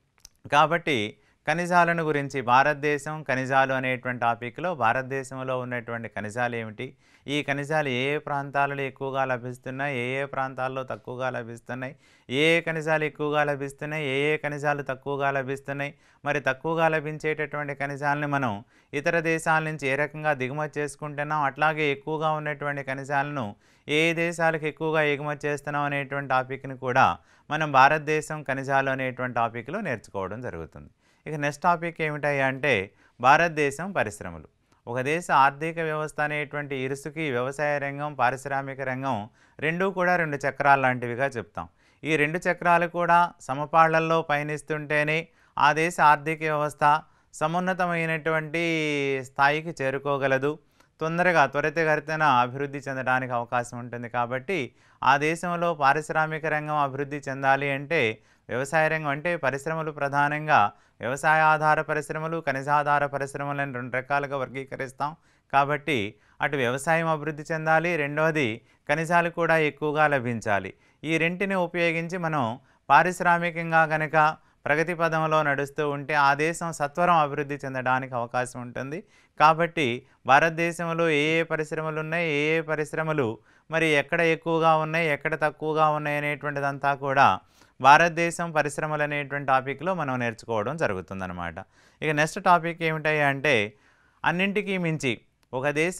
కాబట్టి ఖనిజాలను గురించి భారతదేశం ఖనిజాలు అనేటువంటి టాపిక్లో భారతదేశంలో ఉన్నటువంటి ఖనిజాలు ఏమిటి ఈ ఖనిజాలు ఏ ఏ ప్రాంతాలలో ఎక్కువగా లభిస్తున్నాయి ఏ ఏ ప్రాంతాల్లో తక్కువగా లభిస్తున్నాయి ఏ ఏ ఖనిజాలు ఎక్కువగా లభిస్తున్నాయి ఏ ఏ ఖనిజాలు తక్కువగా లభిస్తున్నాయి మరి తక్కువగా లభించేటటువంటి ఖనిజాలని మనం ఇతర దేశాల నుంచి ఏ రకంగా దిగుమతి చేసుకుంటున్నాం అట్లాగే ఎక్కువగా ఉన్నటువంటి ఖనిజాలను ఏ ఏ దేశాలకు ఎక్కువగా ఎగుమతి చేస్తున్నాం అనేటువంటి టాపిక్ని కూడా మనం భారతదేశం ఖనిజాలు అనేటువంటి టాపిక్లో నేర్చుకోవడం జరుగుతుంది ఇక నెక్స్ట్ టాపిక్ ఏమిటాయి అంటే భారతదేశం పరిశ్రమలు ఒక దేశ ఆర్థిక వ్యవస్థ అనేటువంటి ఇరుసుకి వ్యవసాయ రంగం పారిశ్రామిక రంగం రెండూ కూడా రెండు చక్రాలు లాంటివిగా చెప్తాం ఈ రెండు చక్రాలు కూడా సమపాళ్లల్లో పయనిస్తుంటేనే ఆ దేశ ఆర్థిక వ్యవస్థ సమున్నతమైనటువంటి స్థాయికి చేరుకోగలదు తొందరగా త్వరితగతిన అభివృద్ధి చెందడానికి అవకాశం ఉంటుంది కాబట్టి ఆ దేశంలో పారిశ్రామిక రంగం అభివృద్ధి చెందాలి అంటే వ్యవసాయ రంగం అంటే పరిశ్రమలు ప్రధానంగా వ్యవసాయ ఆధార పరిశ్రమలు ఖనిజాధార పరిశ్రమలను రెండు రకాలుగా వర్గీకరిస్తాం కాబట్టి అటు వ్యవసాయం అభివృద్ధి చెందాలి రెండవది ఖనిజాలు కూడా ఎక్కువగా లభించాలి ఈ రెంటిని ఉపయోగించి మనం పారిశ్రామికంగా కనుక ప్రగతి పదంలో నడుస్తూ ఉంటే ఆ దేశం సత్వరం అభివృద్ధి చెందడానికి అవకాశం ఉంటుంది కాబట్టి భారతదేశంలో ఏ ఏ పరిశ్రమలు ఉన్నాయి ఏ ఏ పరిశ్రమలు మరి ఎక్కడ ఎక్కువగా ఉన్నాయి ఎక్కడ తక్కువగా ఉన్నాయి అనేటువంటిదంతా కూడా భారతదేశం పరిశ్రమలు అనేటువంటి టాపిక్లో మనం నేర్చుకోవడం జరుగుతుందన్నమాట ఇక నెక్స్ట్ టాపిక్ ఏమిటాయి అంటే అన్నింటికీ మించి ఒక దేశ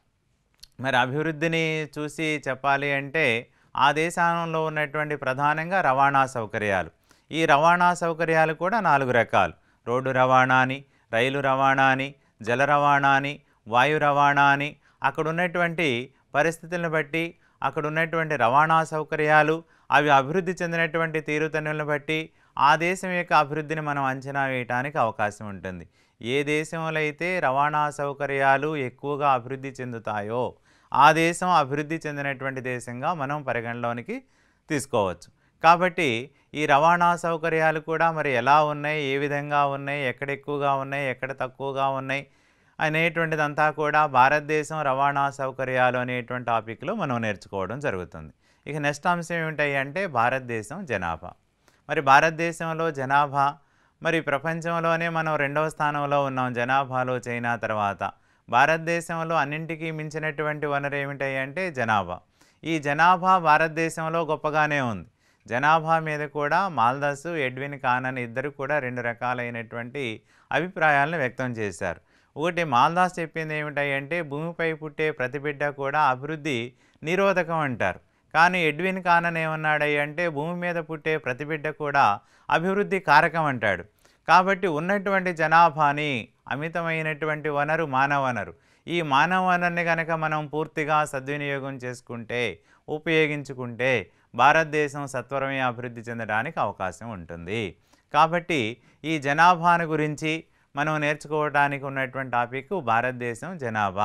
మరి అభివృద్ధిని చూసి చెప్పాలి అంటే ఆ దేశంలో ఉన్నటువంటి ప్రధానంగా రవాణా సౌకర్యాలు ఈ రవాణా సౌకర్యాలు కూడా నాలుగు రకాలు రోడ్డు రవాణా అని రైలు రవాణా అని జల రవాణా అని వాయు రవాణా అని అక్కడ ఉన్నటువంటి పరిస్థితులను బట్టి అక్కడ ఉన్నటువంటి రవాణా సౌకర్యాలు అవి అభివృద్ధి చెందినటువంటి తీరుతెన్నులను బట్టి ఆ దేశం యొక్క అభివృద్ధిని మనం అంచనా వేయడానికి అవకాశం ఉంటుంది ఏ దేశంలో అయితే రవాణా సౌకర్యాలు ఎక్కువగా అభివృద్ధి చెందుతాయో ఆ దేశం అభివృద్ధి చెందినటువంటి దేశంగా మనం పరిగణలోనికి తీసుకోవచ్చు కాబట్టి ఈ రవాణా సౌకర్యాలు కూడా మరి ఎలా ఉన్నాయి ఏ విధంగా ఉన్నాయి ఎక్కడ ఎక్కువగా ఉన్నాయి ఎక్కడ తక్కువగా ఉన్నాయి అనేటువంటిదంతా కూడా భారతదేశం రవాణా సౌకర్యాలు అనేటువంటి టాపిక్లో మనం నేర్చుకోవడం జరుగుతుంది ఇక నెక్స్ట్ అంశం ఏమిటాయి అంటే భారతదేశం జనాభా మరి భారతదేశంలో జనాభా మరి ప్రపంచంలోనే మనం రెండవ స్థానంలో ఉన్నాం జనాభాలో చైనా తర్వాత భారతదేశంలో అన్నింటికీ మించినటువంటి వనరు ఏమిటాయి అంటే జనాభా ఈ జనాభా భారతదేశంలో గొప్పగానే ఉంది జనాభా మీద కూడా మాల్దాస్ ఎడ్విన్ ఖాన్ అని ఇద్దరు కూడా రెండు రకాలైనటువంటి అభిప్రాయాలను వ్యక్తం చేశారు ఒకటి మాల్దాస్ చెప్పింది ఏమిటాయి అంటే భూమిపై పుట్టే ప్రతి బిడ్డ కూడా అభివృద్ధి నిరోధకం అంటారు కానీ ఎడ్విన్ కానన్ ఏమన్నాడయ్యి అంటే భూమి మీద పుట్టే ప్రతి బిడ్డ కూడా అభివృద్ధి కారకం అంటాడు కాబట్టి ఉన్నటువంటి జనాభాని అమితమైనటువంటి వనరు మానవ వనరు ఈ మానవ వనరుని కనుక మనం పూర్తిగా సద్వినియోగం చేసుకుంటే ఉపయోగించుకుంటే భారతదేశం సత్వరమే అభివృద్ధి చెందడానికి అవకాశం ఉంటుంది కాబట్టి ఈ జనాభాను గురించి మనం నేర్చుకోవడానికి ఉన్నటువంటి టాపిక్ భారతదేశం జనాభా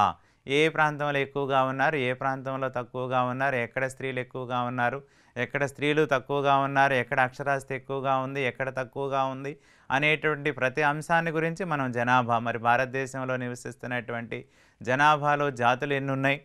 ఏ ప్రాంతంలో ఎక్కువగా ఉన్నారు ఏ ప్రాంతంలో తక్కువగా ఉన్నారు ఎక్కడ స్త్రీలు ఎక్కువగా ఉన్నారు ఎక్కడ స్త్రీలు తక్కువగా ఉన్నారు ఎక్కడ అక్షరాస్యత ఎక్కువగా ఉంది ఎక్కడ తక్కువగా ఉంది అనేటువంటి ప్రతి అంశాన్ని గురించి మనం జనాభా మరి భారతదేశంలో నివసిస్తున్నటువంటి జనాభాలో జాతులు ఎన్ని ఉన్నాయి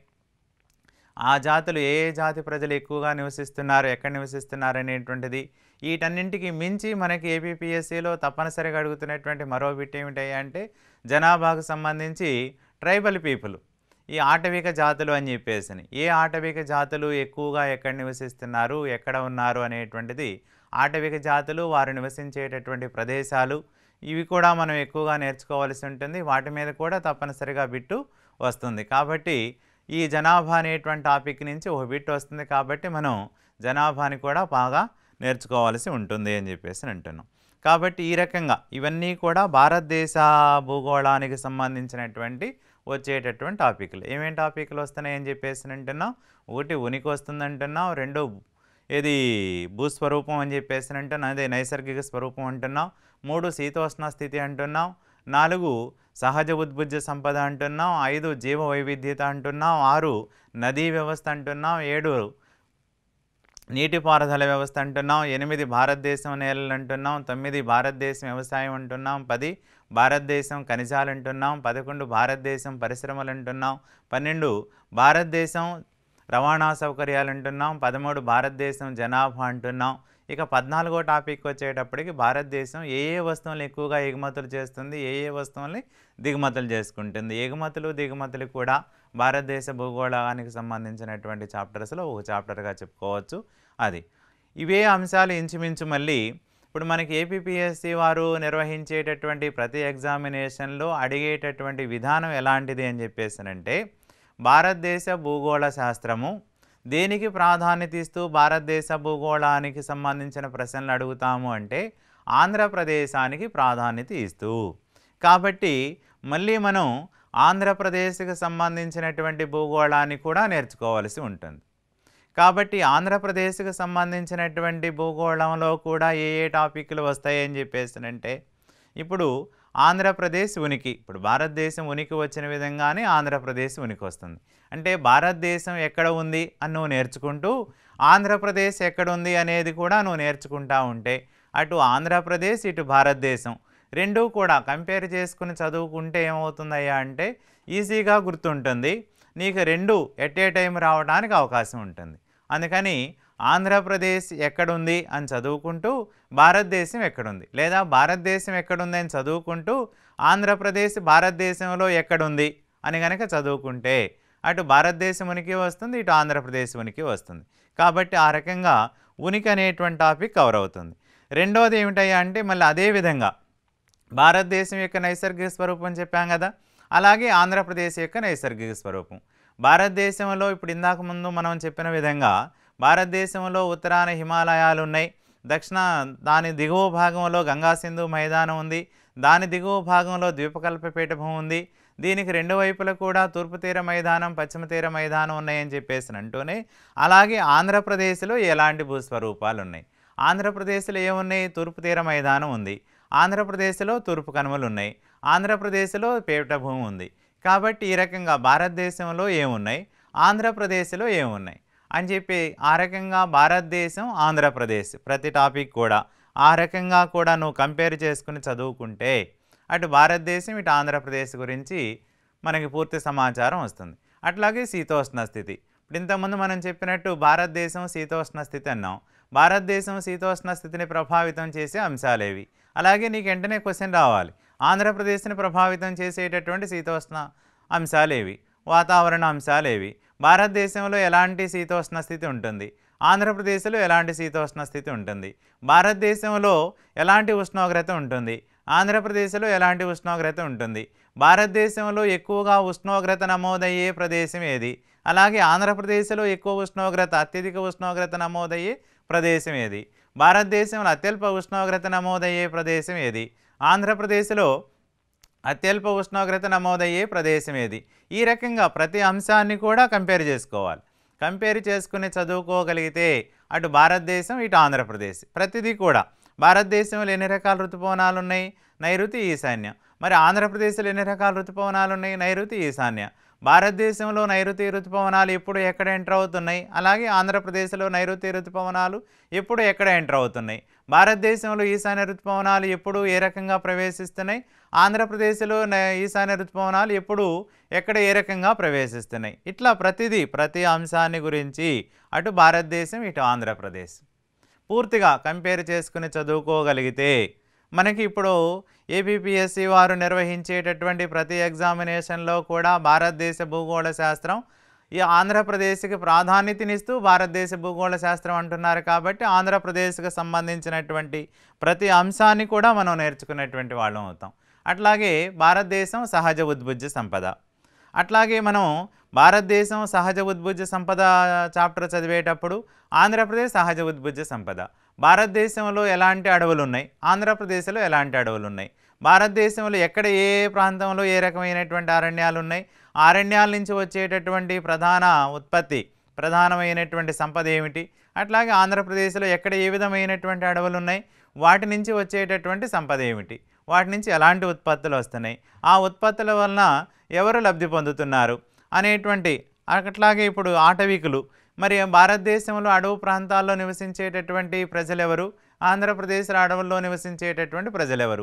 ఆ జాతులు ఏ ఏ జాతి ప్రజలు ఎక్కువగా నివసిస్తున్నారు ఎక్కడ నివసిస్తున్నారు అనేటువంటిది వీటన్నింటికి మించి మనకి ఏపీపీఎస్సీలో తప్పనిసరిగా అడుగుతున్నటువంటి మరో బిట్ ఏమిటాయి అంటే జనాభాకు సంబంధించి ట్రైబల్ పీపుల్ ఈ ఆటవిక జాతులు అని చెప్పేసి ఏ ఆటవిక జాతులు ఎక్కువగా ఎక్కడ నివసిస్తున్నారు ఎక్కడ ఉన్నారు అనేటువంటిది ఆటవిక జాతులు వారు నివసించేటటువంటి ప్రదేశాలు ఇవి కూడా మనం ఎక్కువగా నేర్చుకోవాల్సి ఉంటుంది వాటి మీద కూడా తప్పనిసరిగా బిట్టు వస్తుంది కాబట్టి ఈ జనాభా అనేటువంటి టాపిక్ నుంచి ఒక బిట్ వస్తుంది కాబట్టి మనం జనాభాని కూడా బాగా నేర్చుకోవాల్సి ఉంటుంది అని చెప్పేసి అంటున్నాం కాబట్టి ఈ రకంగా ఇవన్నీ కూడా భారతదేశ భూగోళానికి సంబంధించినటువంటి వచ్చేటటువంటి టాపిక్లు ఏమేం టాపిక్లు వస్తున్నాయని చెప్పేసి అంటున్నాం ఒకటి ఉనికి వస్తుంది అంటున్నాం రెండు ఇది భూస్వరూపం అని చెప్పేసి అంటున్నాం అదే నైసర్గిక స్వరూపం అంటున్నాం మూడు శీతోష్ణ స్థితి అంటున్నాం నాలుగు సహజ ఉద్భుజ సంపద అంటున్నాం ఐదు జీవ వైవిధ్యత అంటున్నాం ఆరు నదీ వ్యవస్థ అంటున్నాం ఏడు నీటిపారుదల వ్యవస్థ అంటున్నాం ఎనిమిది భారతదేశం నేలలు అంటున్నాం తొమ్మిది భారతదేశం వ్యవసాయం అంటున్నాం పది భారతదేశం ఖనిజాలు అంటున్నాం పదకొండు భారతదేశం పరిశ్రమలు అంటున్నాం పన్నెండు భారతదేశం రవాణా సౌకర్యాలు అంటున్నాం పదమూడు భారతదేశం జనాభా అంటున్నాం ఇక పద్నాలుగో టాపిక్ వచ్చేటప్పటికి భారతదేశం ఏ ఏ వస్తువులను ఎక్కువగా ఎగుమతులు చేస్తుంది ఏ ఏ వస్తువుల్ని దిగుమతులు చేసుకుంటుంది ఎగుమతులు దిగుమతులు కూడా భారతదేశ భూగోళానికి సంబంధించినటువంటి చాప్టర్స్లో ఒక చాప్టర్గా చెప్పుకోవచ్చు అది ఇవే అంశాలు ఇంచుమించు మళ్ళీ ఇప్పుడు మనకి ఏపీపీఎస్సి వారు నిర్వహించేటటువంటి ప్రతి ఎగ్జామినేషన్లో అడిగేటటువంటి విధానం ఎలాంటిది అని చెప్పేసానంటే భారతదేశ భూగోళ శాస్త్రము దేనికి ప్రాధాన్యత ఇస్తూ భారతదేశ భూగోళానికి సంబంధించిన ప్రశ్నలు అడుగుతాము అంటే ఆంధ్రప్రదేశానికి ప్రాధాన్యత ఇస్తూ కాబట్టి మళ్ళీ మనం ఆంధ్రప్రదేశ్కి సంబంధించినటువంటి భూగోళాన్ని కూడా నేర్చుకోవాల్సి ఉంటుంది కాబట్టి ఆంధ్రప్రదేశ్కి సంబంధించినటువంటి భూగోళంలో కూడా ఏ ఏ టాపిక్లు వస్తాయని చెప్పేసినంటే ఇప్పుడు ఆంధ్రప్రదేశ్ ఉనికి ఇప్పుడు భారతదేశం ఉనికి వచ్చిన విధంగానే ఆంధ్రప్రదేశ్ ఉనికి వస్తుంది అంటే భారతదేశం ఎక్కడ ఉంది అని నువ్వు నేర్చుకుంటూ ఆంధ్రప్రదేశ్ ఎక్కడ ఉంది అనేది కూడా నువ్వు నేర్చుకుంటా ఉంటే అటు ఆంధ్రప్రదేశ్ ఇటు భారతదేశం రెండూ కూడా కంపేర్ చేసుకుని చదువుకుంటే ఏమవుతుందయ్యా అంటే ఈజీగా గుర్తుంటుంది నీకు రెండు ఎట్ ఏ టైం రావడానికి అవకాశం ఉంటుంది అందుకని ఆంధ్రప్రదేశ్ ఎక్కడుంది అని చదువుకుంటూ భారతదేశం ఎక్కడుంది లేదా భారతదేశం ఎక్కడుంది అని చదువుకుంటూ ఆంధ్రప్రదేశ్ భారతదేశంలో ఎక్కడుంది అని కనుక చదువుకుంటే అటు భారతదేశం ఉనికి వస్తుంది ఇటు ఆంధ్రప్రదేశ్ ఉనికి వస్తుంది కాబట్టి ఆ రకంగా ఉనికి అనేటువంటి టాపిక్ కవర్ అవుతుంది రెండవది ఏమిటయ్యా అంటే మళ్ళీ అదే విధంగా భారతదేశం యొక్క నైసర్గిక స్వరూపం చెప్పాం కదా అలాగే ఆంధ్రప్రదేశ్ యొక్క నైసర్గిక స్వరూపం భారతదేశంలో ఇప్పుడు ఇందాక ముందు మనం చెప్పిన విధంగా భారతదేశంలో ఉత్తరాన హిమాలయాలు ఉన్నాయి దక్షిణ దాని దిగువ భాగంలో గంగా సింధు మైదానం ఉంది దాని దిగువ భాగంలో ద్వీపకల్ప పీఠభూమి ఉంది దీనికి రెండు వైపులా కూడా తూర్పు తీర మైదానం పశ్చిమ తీర మైదానం ఉన్నాయని చెప్పేసి అంటూనే అలాగే ఆంధ్రప్రదేశ్లో ఎలాంటి భూస్వరూపాలు ఉన్నాయి ఆంధ్రప్రదేశ్లో ఏమున్నాయి తూర్పు తీర మైదానం ఉంది ఆంధ్రప్రదేశ్లో తూర్పు కనుమలు ఉన్నాయి ఆంధ్రప్రదేశ్లో పీఠభూమి ఉంది కాబట్టి ఈ రకంగా భారతదేశంలో ఏమున్నాయి ఆంధ్రప్రదేశ్లో ఏమున్నాయి అని చెప్పి ఆ రకంగా భారతదేశం ఆంధ్రప్రదేశ్ ప్రతి టాపిక్ కూడా ఆ రకంగా కూడా నువ్వు కంపేర్ చేసుకుని చదువుకుంటే అటు భారతదేశం ఇటు ఆంధ్రప్రదేశ్ గురించి మనకి పూర్తి సమాచారం వస్తుంది అట్లాగే శీతోష్ణ స్థితి ఇప్పుడు ఇంతకుముందు మనం చెప్పినట్టు భారతదేశం శీతోష్ణ స్థితి అన్నాం భారతదేశం శీతోష్ణ స్థితిని ప్రభావితం చేసే అంశాలేవి అలాగే నీకు వెంటనే క్వశ్చన్ రావాలి ఆంధ్రప్రదేశ్ని ప్రభావితం చేసేటటువంటి శీతోష్ణ అంశాలేవి వాతావరణ అంశాలేవి భారతదేశంలో ఎలాంటి శీతోష్ణ స్థితి ఉంటుంది ఆంధ్రప్రదేశ్లో ఎలాంటి శీతోష్ణ స్థితి ఉంటుంది భారతదేశంలో ఎలాంటి ఉష్ణోగ్రత ఉంటుంది ఆంధ్రప్రదేశ్లో ఎలాంటి ఉష్ణోగ్రత ఉంటుంది భారతదేశంలో ఎక్కువగా ఉష్ణోగ్రత నమోదయ్యే ప్రదేశం ఏది అలాగే ఆంధ్రప్రదేశ్లో ఎక్కువ ఉష్ణోగ్రత అత్యధిక ఉష్ణోగ్రత నమోదయ్యే ప్రదేశం ఏది భారతదేశంలో అత్యల్ప ఉష్ణోగ్రత నమోదయ్యే ప్రదేశం ఏది ఆంధ్రప్రదేశ్లో అత్యల్ప ఉష్ణోగ్రత నమోదయ్యే ప్రదేశం ఏది ఈ రకంగా ప్రతి అంశాన్ని కూడా కంపేర్ చేసుకోవాలి కంపేర్ చేసుకుని చదువుకోగలిగితే అటు భారతదేశం ఇటు ఆంధ్రప్రదేశ్ ప్రతిదీ కూడా భారతదేశంలో ఎన్ని రకాల ఋతుపవనాలు ఉన్నాయి నైరుతి ఈశాన్య మరి ఆంధ్రప్రదేశ్లో ఎన్ని రకాల ఋతుపవనాలు ఉన్నాయి నైరుతి ఈశాన్య భారతదేశంలో నైరుతి ఋతుపవనాలు ఎప్పుడు ఎక్కడ ఎంటర్ అవుతున్నాయి అలాగే ఆంధ్రప్రదేశ్లో నైరుతి ఋతుపవనాలు ఎప్పుడు ఎక్కడ ఎంటర్ అవుతున్నాయి భారతదేశంలో ఈశాన్య ఋతుపవనాలు ఎప్పుడు ఏ రకంగా ప్రవేశిస్తున్నాయి ఆంధ్రప్రదేశ్లో న- ఈశాన్య ఋతుపవనాలు ఎప్పుడు ఎక్కడ ఏ రకంగా ప్రవేశిస్తున్నాయి ఇట్లా ప్రతిదీ ప్రతి అంశాన్ని గురించి అటు భారతదేశం ఇటు ఆంధ్రప్రదేశ్ పూర్తిగా కంపేర్ చేసుకుని చదువుకోగలిగితే మనకి ఇప్పుడు ఏబిపిఎస్సి వారు నిర్వహించేటటువంటి ప్రతి ఎగ్జామినేషన్లో కూడా భారతదేశ భూగోళ శాస్త్రం ఈ ఆంధ్రప్రదేశ్కి ప్రాధాన్యతనిస్తూ భారతదేశ భూగోళ శాస్త్రం అంటున్నారు కాబట్టి ఆంధ్రప్రదేశ్కి సంబంధించినటువంటి ప్రతి అంశాన్ని కూడా మనం నేర్చుకునేటువంటి వాళ్ళం అవుతాం అట్లాగే భారతదేశం సహజ ఉద్భుజ సంపద అట్లాగే మనం భారతదేశం సహజ ఉద్భుజ సంపద చాప్టర్ చదివేటప్పుడు ఆంధ్రప్రదేశ్ సహజ ఉద్భుజ సంపద భారతదేశంలో ఎలాంటి అడవులు ఉన్నాయి ఆంధ్రప్రదేశ్లో ఎలాంటి అడవులు ఉన్నాయి భారతదేశంలో ఎక్కడ ఏ ప్రాంతంలో ఏ రకమైనటువంటి అరణ్యాలు ఉన్నాయి ఆ అరణ్యాల నుంచి వచ్చేటటువంటి ప్రధాన ఉత్పత్తి ప్రధానమైనటువంటి సంపద ఏమిటి అట్లాగే ఆంధ్రప్రదేశ్లో ఎక్కడ ఏ విధమైనటువంటి అడవులు ఉన్నాయి వాటి నుంచి వచ్చేటటువంటి సంపద ఏమిటి వాటి నుంచి ఎలాంటి ఉత్పత్తులు వస్తున్నాయి ఆ ఉత్పత్తుల వలన ఎవరు లబ్ధి పొందుతున్నారు అనేటువంటి అట్లాగే ఇప్పుడు ఆటవికులు మరి భారతదేశంలో అడవు ప్రాంతాల్లో నివసించేటటువంటి ప్రజలెవరు ఆంధ్రప్రదేశ్ అడవుల్లో నివసించేటటువంటి ప్రజలెవరు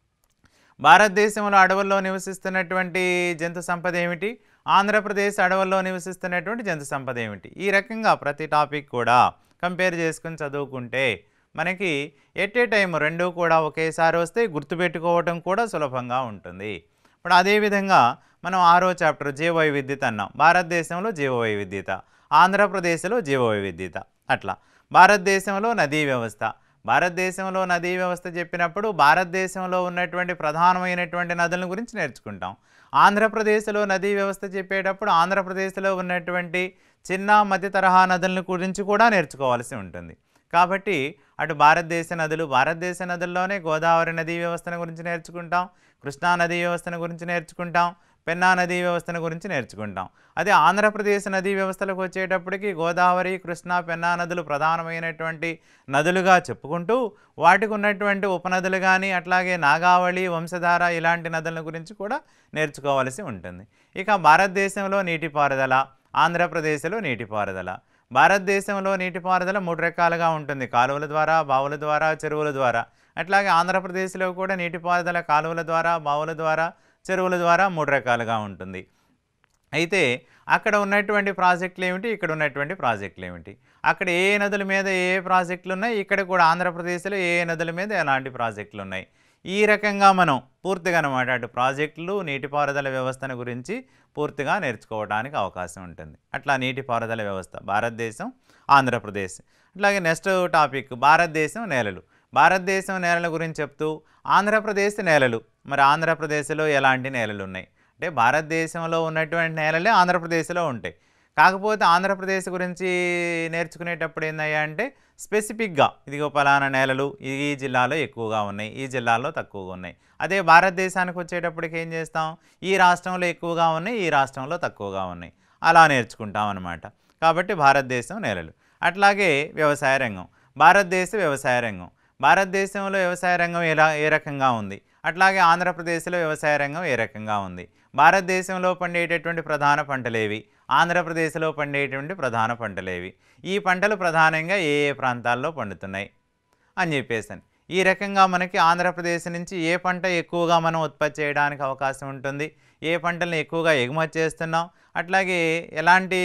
భారతదేశంలో అడవుల్లో నివసిస్తున్నటువంటి జంతు సంపద ఏమిటి ఆంధ్రప్రదేశ్ అడవుల్లో నివసిస్తున్నటువంటి జంతు సంపద ఏమిటి ఈ రకంగా ప్రతి టాపిక్ కూడా కంపేర్ చేసుకుని చదువుకుంటే మనకి ఎట్ ఏ టైం రెండు కూడా ఒకేసారి వస్తే గుర్తుపెట్టుకోవటం కూడా సులభంగా ఉంటుంది ఇప్పుడు అదేవిధంగా మనం ఆరో చాప్టర్ జీవ వైవిధ్యత అన్నాం భారతదేశంలో జీవ వైవిధ్యత ఆంధ్రప్రదేశ్లో జీవ వైవిధ్యత అట్లా భారతదేశంలో నదీ వ్యవస్థ భారతదేశంలో నదీ వ్యవస్థ చెప్పినప్పుడు భారతదేశంలో ఉన్నటువంటి ప్రధానమైనటువంటి నదుల గురించి నేర్చుకుంటాం ఆంధ్రప్రదేశ్లో నదీ వ్యవస్థ చెప్పేటప్పుడు ఆంధ్రప్రదేశ్లో ఉన్నటువంటి చిన్న మధ్య తరహా నదుల గురించి కూడా నేర్చుకోవాల్సి ఉంటుంది కాబట్టి అటు భారతదేశ నదులు భారతదేశ నదుల్లోనే గోదావరి నదీ వ్యవస్థను గురించి నేర్చుకుంటాం కృష్ణా నదీ వ్యవస్థను గురించి నేర్చుకుంటాం పెన్నా నదీ వ్యవస్థను గురించి నేర్చుకుంటాం అదే ఆంధ్రప్రదేశ్ నదీ వ్యవస్థలకు వచ్చేటప్పటికి గోదావరి కృష్ణా పెన్నా నదులు ప్రధానమైనటువంటి నదులుగా చెప్పుకుంటూ వాటికి ఉన్నటువంటి ఉపనదులు కానీ అట్లాగే నాగావళి వంశధార ఇలాంటి నదుల గురించి కూడా నేర్చుకోవాల్సి ఉంటుంది ఇక భారతదేశంలో నీటిపారుదల ఆంధ్రప్రదేశ్లో నీటిపారుదల భారతదేశంలో నీటిపారుదల మూడు రకాలుగా ఉంటుంది కాలువల ద్వారా బావుల ద్వారా చెరువుల ద్వారా అట్లాగే ఆంధ్రప్రదేశ్లో కూడా నీటిపారుదల కాలువల ద్వారా బావుల ద్వారా చెరువుల ద్వారా మూడు రకాలుగా ఉంటుంది అయితే అక్కడ ఉన్నటువంటి ప్రాజెక్టులు ఏమిటి ఇక్కడ ఉన్నటువంటి ప్రాజెక్టులు ఏమిటి అక్కడ ఏ ఏ నదుల మీద ఏ ఏ ప్రాజెక్టులు ఉన్నాయి ఇక్కడ కూడా ఆంధ్రప్రదేశ్లో ఏ ఏ నదుల మీద ఎలాంటి ప్రాజెక్టులు ఉన్నాయి ఈ రకంగా మనం పూర్తిగా అనమాట అటు ప్రాజెక్టులు నీటిపారుదల వ్యవస్థను గురించి పూర్తిగా నేర్చుకోవడానికి అవకాశం ఉంటుంది అట్లా నీటిపారుదల వ్యవస్థ భారతదేశం ఆంధ్రప్రదేశ్ అట్లాగే నెక్స్ట్ టాపిక్ భారతదేశం నేలలు భారతదేశం నేలల గురించి చెప్తూ ఆంధ్రప్రదేశ్ నేలలు మరి ఆంధ్రప్రదేశ్లో ఎలాంటి నేలలు ఉన్నాయి అంటే భారతదేశంలో ఉన్నటువంటి నేలలే ఆంధ్రప్రదేశ్లో ఉంటాయి కాకపోతే ఆంధ్రప్రదేశ్ గురించి నేర్చుకునేటప్పుడు ఏందయ్యా అంటే స్పెసిఫిక్గా ఇదిగో పలానా నేలలు ఈ జిల్లాలో ఎక్కువగా ఉన్నాయి ఈ జిల్లాలో తక్కువగా ఉన్నాయి అదే భారతదేశానికి వచ్చేటప్పటికి ఏం చేస్తాం ఈ రాష్ట్రంలో ఎక్కువగా ఉన్నాయి ఈ రాష్ట్రంలో తక్కువగా ఉన్నాయి అలా నేర్చుకుంటాం అన్నమాట కాబట్టి భారతదేశం నేలలు అట్లాగే వ్యవసాయ రంగం భారతదేశ వ్యవసాయ రంగం భారతదేశంలో వ్యవసాయ రంగం ఎలా ఏ రకంగా ఉంది అట్లాగే ఆంధ్రప్రదేశ్లో వ్యవసాయ రంగం ఏ రకంగా ఉంది భారతదేశంలో పండేటటువంటి ప్రధాన పంటలేవి ఆంధ్రప్రదేశ్లో పండేటువంటి ప్రధాన పంటలేవి ఈ పంటలు ప్రధానంగా ఏ ఏ ప్రాంతాల్లో పండుతున్నాయి అని చెప్పేసాను ఈ రకంగా మనకి ఆంధ్రప్రదేశ్ నుంచి ఏ పంట ఎక్కువగా మనం ఉత్పత్తి చేయడానికి అవకాశం ఉంటుంది ఏ పంటలను ఎక్కువగా ఎగుమతి చేస్తున్నాం అట్లాగే ఎలాంటి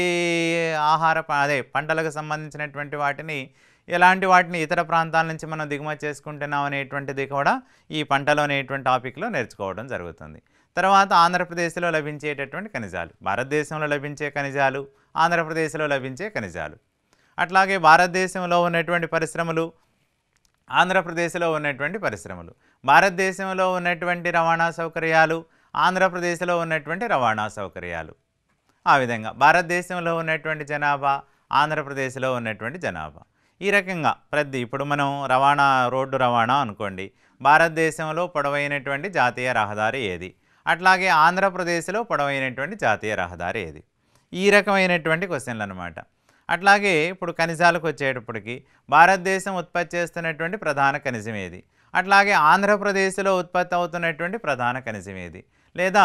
ఆహార ప- అదే పంటలకు సంబంధించినటువంటి వాటిని ఎలాంటి వాటిని ఇతర ప్రాంతాల నుంచి మనం దిగుమతి చేసుకుంటున్నాం అనేటువంటిది కూడా ఈ పంటలో అనేటువంటి టాపిక్లో నేర్చుకోవడం జరుగుతుంది తర్వాత ఆంధ్రప్రదేశ్లో లభించేటటువంటి ఖనిజాలు భారతదేశంలో లభించే ఖనిజాలు ఆంధ్రప్రదేశ్లో లభించే ఖనిజాలు అట్లాగే భారతదేశంలో ఉన్నటువంటి పరిశ్రమలు ఆంధ్రప్రదేశ్లో ఉన్నటువంటి పరిశ్రమలు భారతదేశంలో ఉన్నటువంటి రవాణా సౌకర్యాలు ఆంధ్రప్రదేశ్లో ఉన్నటువంటి రవాణా సౌకర్యాలు ఆ విధంగా భారతదేశంలో ఉన్నటువంటి జనాభా ఆంధ్రప్రదేశ్లో ఉన్నటువంటి జనాభా ఈ రకంగా ప్రతి ఇప్పుడు మనం రవాణా రోడ్డు రవాణా అనుకోండి భారతదేశంలో పొడవైనటువంటి జాతీయ రహదారి ఏది అట్లాగే ఆంధ్రప్రదేశ్లో పొడవైనటువంటి జాతీయ రహదారి ఏది ఈ రకమైనటువంటి క్వశ్చన్లు అనమాట అట్లాగే ఇప్పుడు ఖనిజాలకు వచ్చేటప్పటికి భారతదేశం ఉత్పత్తి చేస్తున్నటువంటి ప్రధాన ఖనిజం ఏది అట్లాగే ఆంధ్రప్రదేశ్లో ఉత్పత్తి అవుతున్నటువంటి ప్రధాన ఖనిజం ఏది లేదా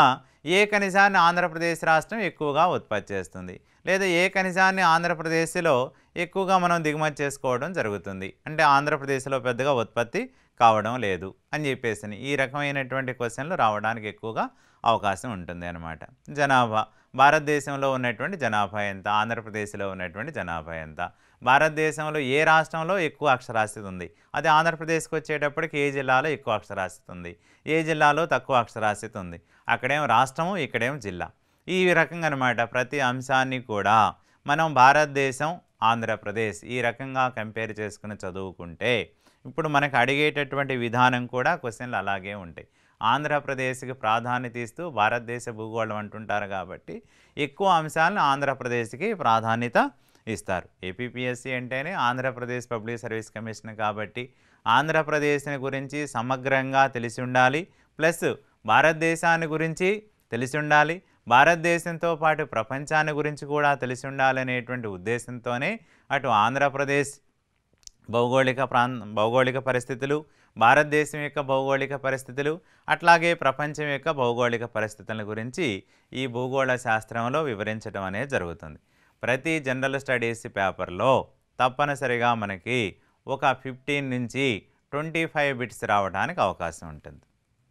ఏ ఖనిజాన్ని ఆంధ్రప్రదేశ్ రాష్ట్రం ఎక్కువగా ఉత్పత్తి చేస్తుంది లేదా ఏ ఖనిజాన్ని ఆంధ్రప్రదేశ్లో ఎక్కువగా మనం దిగుమతి చేసుకోవడం జరుగుతుంది అంటే ఆంధ్రప్రదేశ్లో పెద్దగా ఉత్పత్తి కావడం లేదు అని చెప్పేసి ఈ రకమైనటువంటి క్వశ్చన్లు రావడానికి ఎక్కువగా అవకాశం ఉంటుంది అన్నమాట జనాభా భారతదేశంలో ఉన్నటువంటి జనాభా ఎంత ఆంధ్రప్రదేశ్లో ఉన్నటువంటి జనాభా ఎంత భారతదేశంలో ఏ రాష్ట్రంలో ఎక్కువ అక్షరాస్యత ఉంది అది ఆంధ్రప్రదేశ్కి వచ్చేటప్పటికి ఏ జిల్లాలో ఎక్కువ అక్షరాస్యత ఉంది ఏ జిల్లాలో తక్కువ అక్షరాస్యత ఉంది అక్కడేమో రాష్ట్రము ఇక్కడేమో జిల్లా ఈ రకంగా అనమాట ప్రతి అంశాన్ని కూడా మనం భారతదేశం ఆంధ్రప్రదేశ్ ఈ రకంగా కంపేర్ చేసుకుని చదువుకుంటే ఇప్పుడు మనకు అడిగేటటువంటి విధానం కూడా క్వశ్చన్లు అలాగే ఉంటాయి ఆంధ్రప్రదేశ్కి ప్రాధాన్యత ఇస్తూ భారతదేశ భూగోళం అంటుంటారు కాబట్టి ఎక్కువ అంశాలను ఆంధ్రప్రదేశ్కి ప్రాధాన్యత ఇస్తారు ఏపీపీఎస్సీ అంటేనే ఆంధ్రప్రదేశ్ పబ్లిక్ సర్వీస్ కమిషన్ కాబట్టి ఆంధ్రప్రదేశ్ని గురించి సమగ్రంగా తెలిసి ఉండాలి ప్లస్ భారతదేశాన్ని గురించి తెలిసి ఉండాలి భారతదేశంతో పాటు ప్రపంచాన్ని గురించి కూడా తెలిసి ఉండాలనేటువంటి ఉద్దేశంతోనే అటు ఆంధ్రప్రదేశ్ భౌగోళిక ప్రాంత భౌగోళిక పరిస్థితులు భారతదేశం యొక్క భౌగోళిక పరిస్థితులు అట్లాగే ప్రపంచం యొక్క భౌగోళిక పరిస్థితుల గురించి ఈ భూగోళ శాస్త్రంలో వివరించడం అనేది జరుగుతుంది ప్రతి జనరల్ స్టడీస్ పేపర్లో తప్పనిసరిగా మనకి ఒక ఫిఫ్టీన్ నుంచి ట్వంటీ ఫైవ్ బిట్స్ రావడానికి అవకాశం ఉంటుంది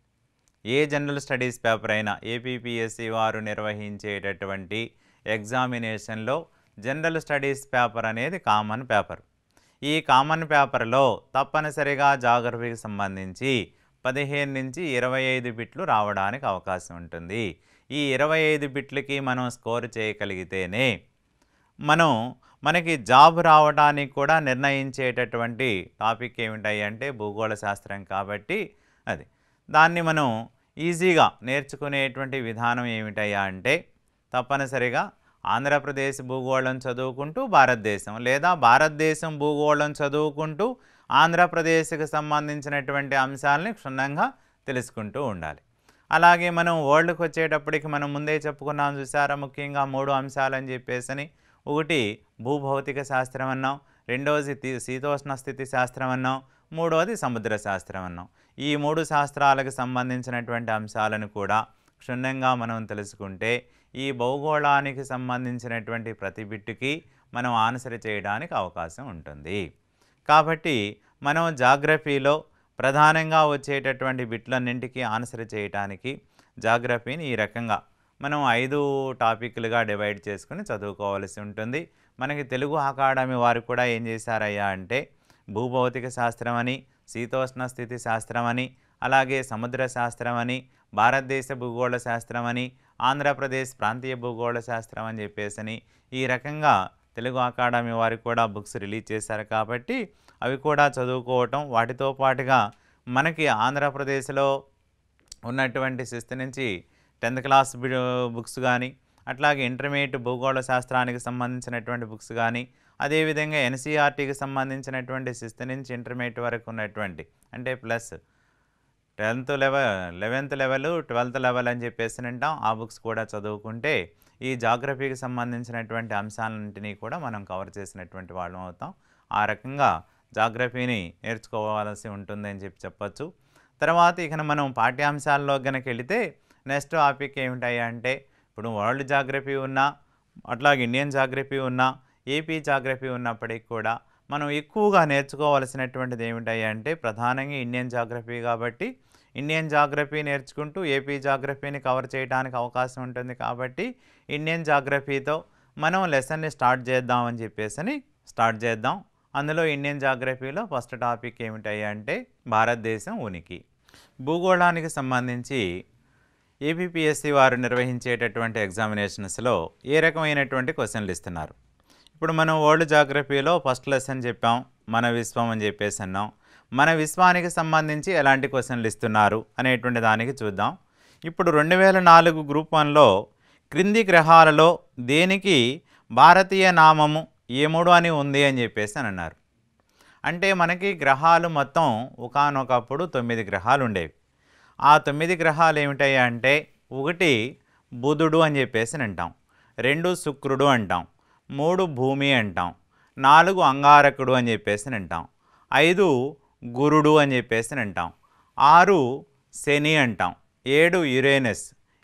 ఏ జనరల్ స్టడీస్ పేపర్ అయినా ఏపీపీఎస్సి వారు నిర్వహించేటటువంటి ఎగ్జామినేషన్లో జనరల్ స్టడీస్ పేపర్ అనేది కామన్ పేపర్ ఈ కామన్ పేపర్లో తప్పనిసరిగా జాగ్రఫీకి సంబంధించి పదిహేను నుంచి ఇరవై ఐదు బిట్లు రావడానికి అవకాశం ఉంటుంది ఈ ఇరవై ఐదు బిట్లకి మనం స్కోర్ చేయగలిగితేనే మనం మనకి జాబ్ రావడానికి కూడా నిర్ణయించేటటువంటి టాపిక్ ఏమిటాయి అంటే భూగోళ శాస్త్రం కాబట్టి అది దాన్ని మనం ఈజీగా నేర్చుకునేటువంటి విధానం ఏమిటయ్యా అంటే తప్పనిసరిగా ఆంధ్రప్రదేశ్ భూగోళం చదువుకుంటూ భారతదేశం లేదా భారతదేశం భూగోళం చదువుకుంటూ ఆంధ్రప్రదేశ్కి సంబంధించినటువంటి అంశాలని క్షుణ్ణంగా తెలుసుకుంటూ ఉండాలి అలాగే మనం వరల్డ్కి వచ్చేటప్పటికి మనం ముందే చెప్పుకున్నాం చూసారా ముఖ్యంగా మూడు అంశాలని చెప్పేసి ఒకటి భూభౌతిక శాస్త్రం అన్నాం రెండవది తి- శీతోష్ణ స్థితి శాస్త్రం అన్నాం మూడవది సముద్ర శాస్త్రం అన్నాం ఈ మూడు శాస్త్రాలకు సంబంధించినటువంటి అంశాలను కూడా క్షుణ్ణంగా మనం తెలుసుకుంటే ఈ భౌగోళానికి సంబంధించినటువంటి ప్రతి బిట్టుకి మనం ఆన్సర్ చేయడానికి అవకాశం ఉంటుంది కాబట్టి మనం జాగ్రఫీలో ప్రధానంగా వచ్చేటటువంటి బిట్లన్నింటికి ఆన్సర్ చేయడానికి జాగ్రఫీని ఈ రకంగా మనం ఐదు టాపిక్లుగా డివైడ్ చేసుకుని చదువుకోవాల్సి ఉంటుంది మనకి తెలుగు అకాడమీ వారు కూడా ఏం చేశారయ్యా అంటే భూభౌతిక శాస్త్రం అని శీతోష్ణ స్థితి శాస్త్రం అని అలాగే సముద్ర శాస్త్రం అని భారతదేశ భూగోళ శాస్త్రం అని ఆంధ్రప్రదేశ్ ప్రాంతీయ భూగోళ శాస్త్రం అని చెప్పేసి ఈ రకంగా తెలుగు అకాడమీ వారు కూడా బుక్స్ రిలీజ్ చేశారు కాబట్టి అవి కూడా చదువుకోవటం వాటితో పాటుగా మనకి ఆంధ్రప్రదేశ్లో ఉన్నటువంటి శిస్తు నుంచి టెన్త్ క్లాస్ బి- బుక్స్ కానీ అట్లాగే ఇంటర్మీడియట్ భూగోళ శాస్త్రానికి సంబంధించినటువంటి బుక్స్ కానీ అదేవిధంగా ఎన్సీఆర్టీకి సంబంధించినటువంటి శిస్తు నుంచి ఇంటర్మీడియట్ వరకు ఉన్నటువంటి అంటే plus tenth level eleventh level twelfth level అని చెప్పేసి అంటాం ఆ బుక్స్ కూడా చదువుకుంటే ఈ జాగ్రఫీకి సంబంధించినటువంటి అంశాలన్నింటినీ కూడా మనం కవర్ చేసినటువంటి వాళ్ళం అవుతాం ఆ రకంగా జాగ్రఫీని నేర్చుకోవాల్సి ఉంటుంది అని చెప్పి చెప్పచ్చు తర్వాత ఇక మనం పాఠ్యాంశాల్లో కనుక వెళితే నెక్స్ట్ టాపిక్ ఏమిటాయి అంటే ఇప్పుడు వరల్డ్ జాగ్రఫీ ఉన్నా అట్లాగే ఇండియన్ జాగ్రఫీ ఉన్నా ఏపీ జాగ్రఫీ ఉన్నప్పటికీ కూడా మనం ఎక్కువగా నేర్చుకోవాల్సినటువంటిది ఏమిటాయి అంటే ప్రధానంగా ఇండియన్ జాగ్రఫీ కాబట్టి ఇండియన్ జాగ్రఫీ నేర్చుకుంటూ ఏపీ జాగ్రఫీని కవర్ చేయడానికి అవకాశం ఉంటుంది కాబట్టి ఇండియన్ జాగ్రఫీతో మనం లెసన్ని స్టార్ట్ చేద్దామని చెప్పేసి స్టార్ట్ చేద్దాం అందులో ఇండియన్ జాగ్రఫీలో ఫస్ట్ టాపిక్ ఏమిటాయి అంటే భారతదేశం ఉనికి భూగోళానికి సంబంధించి ఏపీపీఎస్సీ వారు నిర్వహించేటటువంటి ఎగ్జామినేషన్స్లో ఏ రకమైనటువంటి క్వశ్చన్లు ఇస్తున్నారు ఇప్పుడు మనం వరల్డ్ జాగ్రఫీలో ఫస్ట్ లెసన్ చెప్పాం మన విశ్వం అని చెప్పేసి అన్నాం మన విశ్వానికి సంబంధించి ఎలాంటి క్వశ్చన్లు ఇస్తున్నారు అనేటువంటి దానికి చూద్దాం ఇప్పుడు రెండు వేల నాలుగు గ్రూప్ వన్లో క్రింది గ్రహాలలో దేనికి భారతీయ నామము ఏముడు అని ఉంది అని చెప్పేసి అని అన్నారు అంటే మనకి గ్రహాలు మొత్తం ఒకానొకప్పుడు తొమ్మిది గ్రహాలు ఉండేవి ఆ తొమ్మిది గ్రహాలు ఏమిటాయి అంటే ఒకటి బుధుడు అని చెప్పేసి అంటాం రెండు శుక్రుడు అంటాం మూడు భూమి అంటాం నాలుగు అంగారకుడు అని చెప్పేసి అంటాం ఐదు గురుడు అని చెప్పేసి అంటాం ఆరు శని అంటాం ఏడు యురేనస్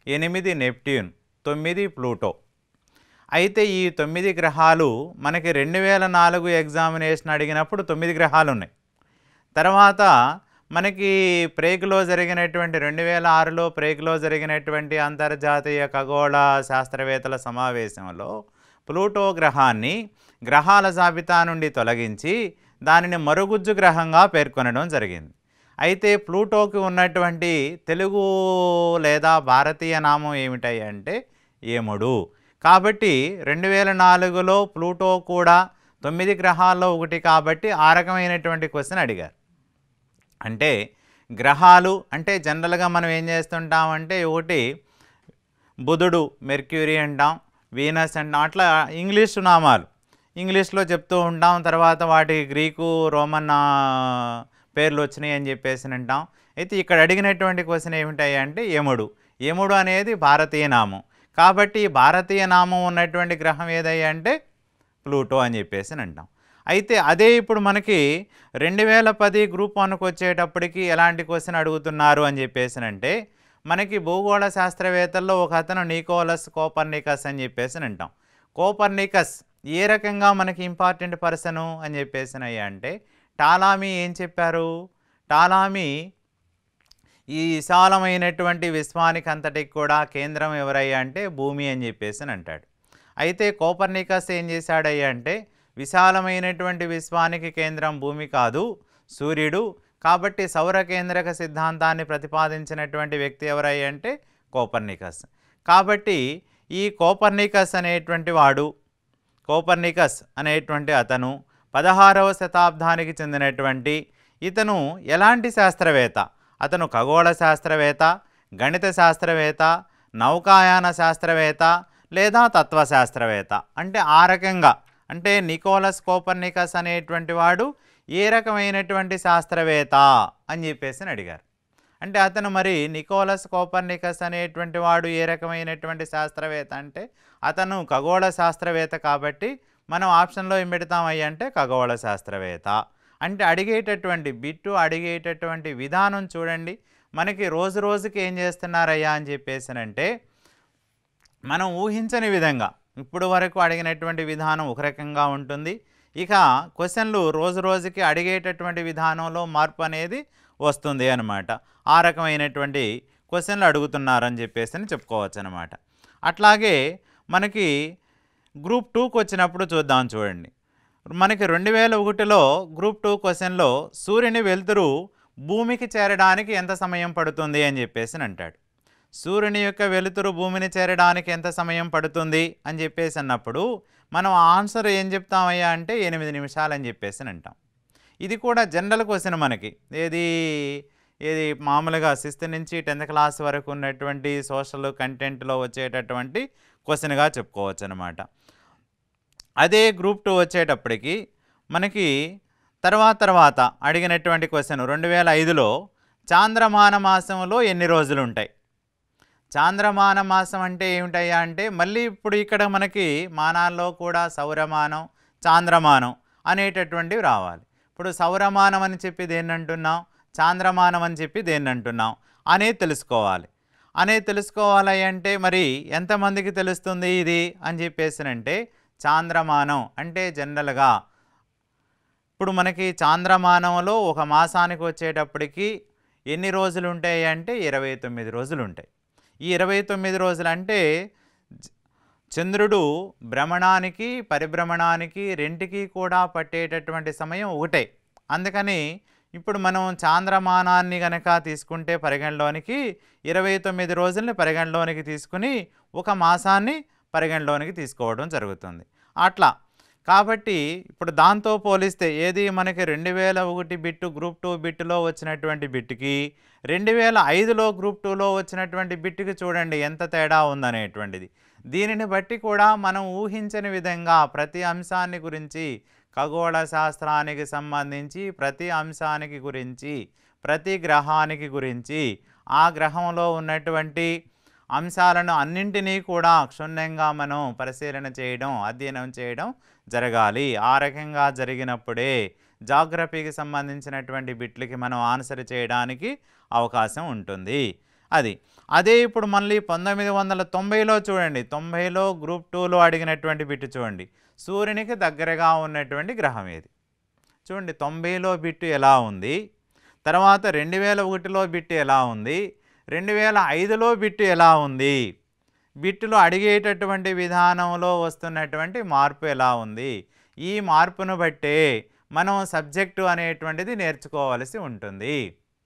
ఎనిమిది నెప్ట్యూన్ తొమ్మిది ప్లూటో అయితే ఈ తొమ్మిది గ్రహాలు మనకి రెండు వేల నాలుగు ఎగ్జామినేషన్ అడిగినప్పుడు తొమ్మిది గ్రహాలు ఉన్నాయి తర్వాత మనకి ప్రేగ్లో జరిగినటువంటి రెండు వేల ఆరులో ప్రేగ్లో జరిగినటువంటి అంతర్జాతీయ ఖగోళ శాస్త్రవేత్తల సమావేశంలో ప్లూటో గ్రహాన్ని గ్రహాల జాబితా నుండి తొలగించి దానిని మరుగుజ్జు గ్రహంగా పేర్కొనడం జరిగింది అయితే ప్లూటోకి ఉన్నటువంటి తెలుగు లేదా భారతీయ నామం ఏమిటాయి అంటే ఏముడు కాబట్టి రెండు వేల నాలుగులో ప్లూటో కూడా తొమ్మిది గ్రహాల్లో ఒకటి కాబట్టి ఆ రకమైనటువంటి క్వశ్చన్ అడిగారు అంటే గ్రహాలు అంటే జనరల్గా మనం ఏం చేస్తుంటామంటే ఒకటి బుధుడు మెర్క్యూరీ అంటాం వీనస్ అంటాం అట్లా ఇంగ్లీష్ నామాలు ఇంగ్లీష్లో చెప్తూ ఉంటాం తర్వాత వాటి గ్రీకు రోమన్ ఆ, పేర్లు వచ్చినాయి అని చెప్పేసి అంటాం అయితే ఇక్కడ అడిగినటువంటి క్వశ్చన్ ఏమిటాయి అంటే యముడు యముడు అనేది భారతీయ నామం కాబట్టి ఈ భారతీయ నామం ఉన్నటువంటి గ్రహం ఏదయ్యా అంటే ప్లూటో అని చెప్పేసి అని అంటాం అయితే అదే ఇప్పుడు మనకి రెండు వేల పది గ్రూప్ వన్కి వచ్చేటప్పటికి ఎలాంటి క్వశ్చన్ అడుగుతున్నారు అని చెప్పేసి అంటే మనకి భూగోళ శాస్త్రవేత్తల్లో ఒక అతను నీకోలస్ కోపర్నికస్ అని చెప్పేసి అని అంటాం కోపర్నికస్ ఏ రకంగా మనకి ఇంపార్టెంట్ పర్సను అని చెప్పేసి అయ్యా అంటే టాలామీ ఏం చెప్పారు టాలామీ ఈ విశాలమైనటువంటి విశ్వానికి అంతటికి కూడా కేంద్రం ఎవరయ్యా అంటే భూమి అని చెప్పేసి అని అంటాడు అయితే కోపర్నికస్ ఏం చేశాడయ్యా అంటే విశాలమైనటువంటి విశ్వానికి కేంద్రం భూమి కాదు సూర్యుడు కాబట్టి సౌర కేంద్రక సిద్ధాంతాన్ని ప్రతిపాదించినటువంటి వ్యక్తి ఎవరయ్యా అంటే కోపర్నికస్ కాబట్టి ఈ కోపర్నికస్ అనేటువంటి వాడు కోపర్నికస్ అనేటువంటి అతను పదహారవ శతాబ్దానికి చెందినటువంటి ఇతను ఎలాంటి శాస్త్రవేత్త అతను ఖగోళ శాస్త్రవేత్త గణిత శాస్త్రవేత్త నౌకాయాన శాస్త్రవేత్త లేదా తత్వశాస్త్రవేత్త అంటే ఆ రకంగా అంటే నికోలస్ కోపర్నికస్ అనేటువంటి వాడు ఏ రకమైనటువంటి శాస్త్రవేత్త అని చెప్పేసి అని అడిగారు అంటే అతను మరి నికోలస్ కోపర్నికస్ అనేటువంటి వాడు ఏ రకమైనటువంటి శాస్త్రవేత్త అంటే అతను ఖగోళ శాస్త్రవేత్త కాబట్టి మనం ఆప్షన్లో ఏం పెడతామయ్య అంటే ఖగోళ శాస్త్రవేత్త అంటే అడిగేటటువంటి బిట్టు అడిగేటటువంటి విధానం చూడండి మనకి రోజు రోజుకి ఏం చేస్తున్నారయ్యా అని చెప్పేసినంటే మనం ఊహించని విధంగా ఇప్పుడు వరకు అడిగినటువంటి విధానం ఒక రకంగా ఉంటుంది ఇక క్వశ్చన్లు రోజు రోజుకి అడిగేటటువంటి విధానంలో మార్పు అనేది వస్తుంది అనమాట ఆ రకమైనటువంటి క్వశ్చన్లు అడుగుతున్నారని చెప్పేసి అని చెప్పుకోవచ్చు అనమాట అట్లాగే మనకి గ్రూప్ టూకి వచ్చినప్పుడు చూద్దాం చూడండి మనకి రెండు వేల ఒకటిలో గ్రూప్ టూ క్వశ్చన్లో సూర్యుని వెలుతురు భూమికి చేరడానికి ఎంత సమయం పడుతుంది అని చెప్పేసి అని అంటాడు సూర్యుని యొక్క వెలుతురు భూమిని చేరడానికి ఎంత సమయం పడుతుంది అని చెప్పేసి అన్నప్పుడు మనం ఆన్సర్ ఏం చెప్తామయ్యా అంటే ఎనిమిది నిమిషాలు అని చెప్పేసి అని అంటాం ఇది కూడా జనరల్ క్వశ్చన్ మనకి ఏది ఏది మామూలుగా సిక్స్త్ నుంచి టెన్త్ క్లాస్ వరకు ఉన్నటువంటి సోషల్ కంటెంట్లో వచ్చేటటువంటి క్వశ్చన్గా చెప్పుకోవచ్చు అనమాట అదే గ్రూప్ టూ వచ్చేటప్పటికి మనకి తర్వాత తర్వాత అడిగినటువంటి క్వశ్చన్ రెండు వేల ఐదులో చాంద్రమాన మాసంలో ఎన్ని రోజులు ఉంటాయి చాంద్రమాన మాసం అంటే ఏమిటయ్యా అంటే మళ్ళీ ఇప్పుడు ఇక్కడ మనకి మానాల్లో కూడా సౌరమానం చాంద్రమానం అనేటటువంటివి రావాలి ఇప్పుడు సౌరమానం అని చెప్పి దేన్ని అంటున్నాం చాంద్రమానం అని చెప్పి దేన్ని అంటున్నాం అనేది తెలుసుకోవాలి అనేది తెలుసుకోవాలి అంటే మరి ఎంతమందికి తెలుస్తుంది ఇది అని చెప్పేసినంటే చాంద్రమానం అంటే జనరల్గా ఇప్పుడు మనకి చాంద్రమానంలో ఒక మాసానికి వచ్చేటప్పటికి ఎన్ని రోజులు ఉంటాయి అంటే ఇరవై తొమ్మిది రోజులు ఉంటాయి ఈ ఇరవై తొమ్మిది రోజులు అంటే జ- చంద్రుడు భ్రమణానికి పరిభ్రమణానికి రెంటికి కూడా పట్టేటటువంటి సమయం ఒకటే అందుకని ఇప్పుడు మనం చాంద్రమానాన్ని గనక తీసుకుంటే పరిగణలోనికి ఇరవై తొమ్మిది రోజుల్ని పరిగణలోనికి తీసుకుని ఒక మాసాన్ని పరిగణలోనికి తీసుకోవడం జరుగుతుంది అట్లా కాబట్టి ఇప్పుడు దాంతో పోలిస్తే ఏది మనకి రెండు వేల ఒకటి బిట్టు గ్రూప్ టూ బిట్టులో వచ్చినటువంటి బిట్టుకి రెండు వేల ఐదులో గ్రూప్ టూలో వచ్చినటువంటి బిట్టుకి చూడండి ఎంత తేడా ఉందనేటువంటిది దీనిని బట్టి కూడా మనం ఊహించని విధంగా ప్రతి అంశాన్ని గురించి ఖగోళ శాస్త్రానికి సంబంధించి ప్రతి అంశానికి గురించి ప్రతి గ్రహానికి గురించి ఆ గ్రహంలో ఉన్నటువంటి అంశాలను అన్నింటినీ కూడా క్షుణ్ణంగా మనం పరిశీలన చేయడం అధ్యయనం చేయడం జరగాలి ఆ రకంగా జరిగినప్పుడే జాగ్రఫీకి సంబంధించినటువంటి బిట్లకి మనం ఆన్సర్ చేయడానికి అవకాశం ఉంటుంది అది అదే ఇప్పుడు మళ్ళీ పంతొమ్మిది వందల తొంభైలో చూడండి తొంభైలో గ్రూప్ టూలో అడిగినటువంటి బిట్టు చూడండి సూర్యునికి దగ్గరగా ఉన్నటువంటి గ్రహం ఏది చూడండి తొంభైలో బిట్టు ఎలా ఉంది తర్వాత రెండు వేల ఒకటిలో బిట్టు ఎలా ఉంది రెండు వేల ఐదులో బిట్టు ఎలా ఉంది బిట్టులు అడిగేటటువంటి విధానంలో వస్తున్నటువంటి మార్పు ఎలా ఉంది ఈ మార్పును బట్టే మనం సబ్జెక్టు అనేటువంటిది నేర్చుకోవలసి ఉంటుంది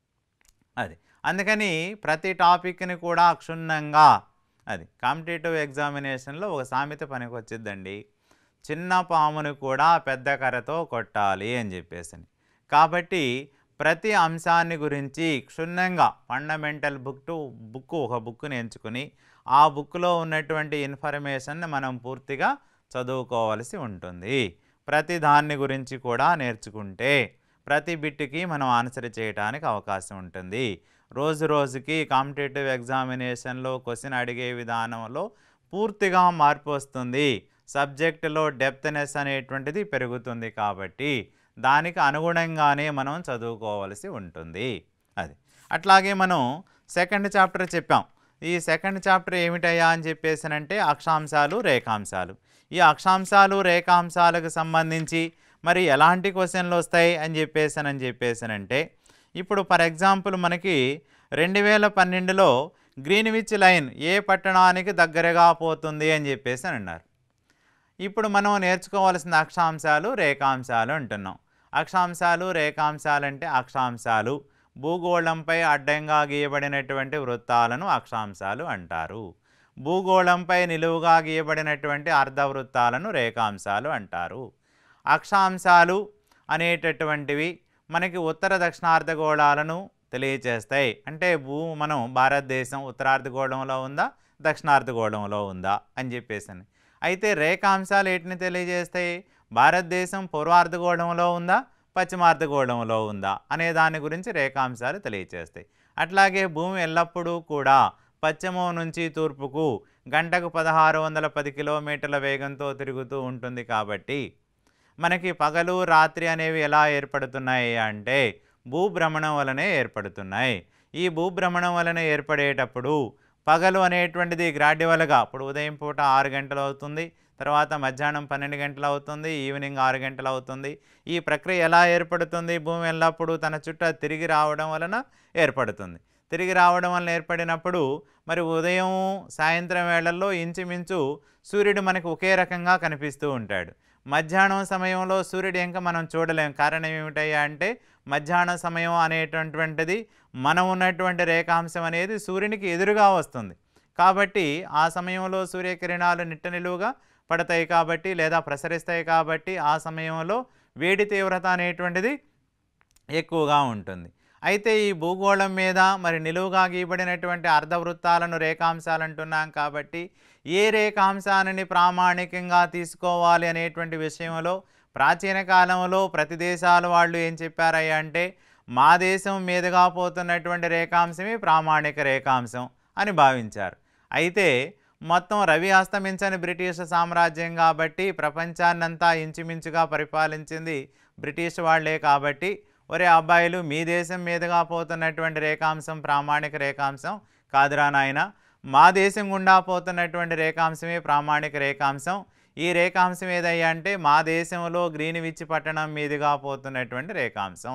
అది అందుకని ప్రతి టాపిక్ని కూడా క్షుణ్ణంగా అది కాంపిటేటివ్ ఎగ్జామినేషన్లో ఒక సామెత పనికి వచ్చిద్దండి చిన్న పామును కూడా పెద్ద కర్రతో కొట్టాలి అని చెప్పేసి కాబట్టి ప్రతి అంశాన్ని గురించి క్షుణ్ణంగా ఫండమెంటల్ బుక్ టు బుక్ ఒక బుక్ని ఎంచుకుని ఆ బుక్లో ఉన్నటువంటి ఇన్ఫర్మేషన్ని మనం పూర్తిగా చదువుకోవాల్సి ఉంటుంది ప్రతి దాన్ని గురించి కూడా నేర్చుకుంటే ప్రతి బిట్కి మనం ఆన్సర్ చేయడానికి అవకాశం ఉంటుంది రోజు రోజుకి కాంపిటేటివ్ ఎగ్జామినేషన్లో క్వశ్చన్ అడిగే విధానంలో పూర్తిగా మార్పు వస్తుంది సబ్జెక్టులో డెప్త్నెస్ అనేటువంటిది పెరుగుతుంది కాబట్టి దానికి అనుగుణంగానే మనం చదువుకోవాల్సి ఉంటుంది అది అట్లాగే మనం సెకండ్ చాప్టర్ చెప్పాం ఈ సెకండ్ చాప్టర్ ఏమిటయ్యా అని చెప్పేసానంటే అక్షాంశాలు రేఖాంశాలు ఈ అక్షాంశాలు రేఖాంశాలకు సంబంధించి మరి ఎలాంటి క్వశ్చన్లు వస్తాయి అని చెప్పేసానని చెప్పేసానంటే ఇప్పుడు ఫర్ ఎగ్జాంపుల్ మనకి రెండు వేల పన్నెండులో గ్రీన్విచ్ లైన్ ఏ పట్టణానికి దగ్గరగా పోతుంది అని చెప్పేసి అని అన్నారు ఇప్పుడు మనం నేర్చుకోవాల్సిన అక్షాంశాలు రేఖాంశాలు అంటున్నాం అక్షాంశాలు రేఖాంశాలు అంటే అక్షాంశాలు భూగోళంపై అడ్డంగా గీయబడినటువంటి వృత్తాలను అక్షాంశాలు అంటారు భూగోళంపై నిలువుగా గీయబడినటువంటి అర్ధవృత్తాలను రేఖాంశాలు అంటారు అక్షాంశాలు అనేటటువంటివి మనకి ఉత్తర దక్షిణార్ధగోళాలను తెలియచేస్తాయి అంటే భూ మనం భారతదేశం ఉత్తరార్ధగోళంలో ఉందా దక్షిణార్ధగోళంలో ఉందా అని చెప్పేసి అయితే రేఖాంశాలు ఏటిని తెలియజేస్తాయి భారతదేశం పూర్వార్ధగోళంలో ఉందా పశ్చిమార్ధగోళంలో ఉందా అనే దాని గురించి రేఖాంశాలు తెలియచేస్తాయి అట్లాగే భూమి ఎల్లప్పుడూ కూడా పశ్చిమం నుంచి తూర్పుకు గంటకు పదహారు వందల పది కిలోమీటర్ల వేగంతో తిరుగుతూ ఉంటుంది కాబట్టి మనకి పగలు రాత్రి అనేవి ఎలా ఏర్పడుతున్నాయి అంటే భూభ్రమణం వలనే ఏర్పడుతున్నాయి ఈ భూభ్రమణం వలన ఏర్పడేటప్పుడు పగలు అనేటువంటిది గ్రాడ్యువల్గా ఇప్పుడు ఉదయం పూట ఆరు గంటలు అవుతుంది తర్వాత మధ్యాహ్నం పన్నెండు గంటలు అవుతుంది ఈవినింగ్ ఆరు గంటలు అవుతుంది ఈ ప్రక్రియ ఎలా ఏర్పడుతుంది భూమి ఎల్లప్పుడూ తన చుట్టూ తిరిగి రావడం వలన ఏర్పడుతుంది తిరిగి రావడం వలన ఏర్పడినప్పుడు మరి ఉదయం సాయంత్రం వేళల్లో ఇంచుమించు సూర్యుడు మనకు ఒకే రకంగా కనిపిస్తూ ఉంటాడు మధ్యాహ్నం సమయంలో సూర్యుడు ఇంకా మనం చూడలేం కారణం ఏమిటయ్యా అంటే మధ్యాహ్న సమయం అనేటటువంటిది మనం ఉన్నటువంటి రేఖాంశం అనేది సూర్యునికి ఎదురుగా వస్తుంది కాబట్టి ఆ సమయంలో సూర్యకిరణాలు నిట్ట నిలువుగా పడతాయి కాబట్టి లేదా ప్రసరిస్తాయి కాబట్టి ఆ సమయంలో వేడి తీవ్రత అనేటువంటిది ఎక్కువగా ఉంటుంది అయితే ఈ భూగోళం మీద మరి నిలువుగా గీయబడినటువంటి అర్ధవృత్తాలను రేఖాంశాలు అంటున్నాం కాబట్టి ఏ రేఖాంశాన్ని ప్రామాణికంగా తీసుకోవాలి అనేటువంటి విషయంలో ప్రాచీన కాలంలో ప్రతి దేశాల వాళ్ళు ఏం చెప్పారయ్యా అంటే మా దేశం మీదుగా పోతున్నటువంటి రేఖాంశమే ప్రామాణిక రేఖాంశం అని భావించారు అయితే మొత్తం రవి అస్తమించని బ్రిటిష్ సామ్రాజ్యం కాబట్టి ప్రపంచాన్నంతా ఇంచుమించుగా పరిపాలించింది బ్రిటిష్ వాళ్ళే కాబట్టి ఒరే అబ్బాయిలు మీ దేశం మీదుగా పోతున్నటువంటి రేఖాంశం ప్రామాణిక రేఖాంశం కాదురా నాయన మా దేశం గుండా పోతున్నటువంటి రేఖాంశమే ప్రామాణిక రేఖాంశం ఈ రేఖాంశం ఏదయ్యా అంటే మా దేశంలో గ్రీన్విచ్ పట్టణం మీదుగా పోతున్నటువంటి రేఖాంశం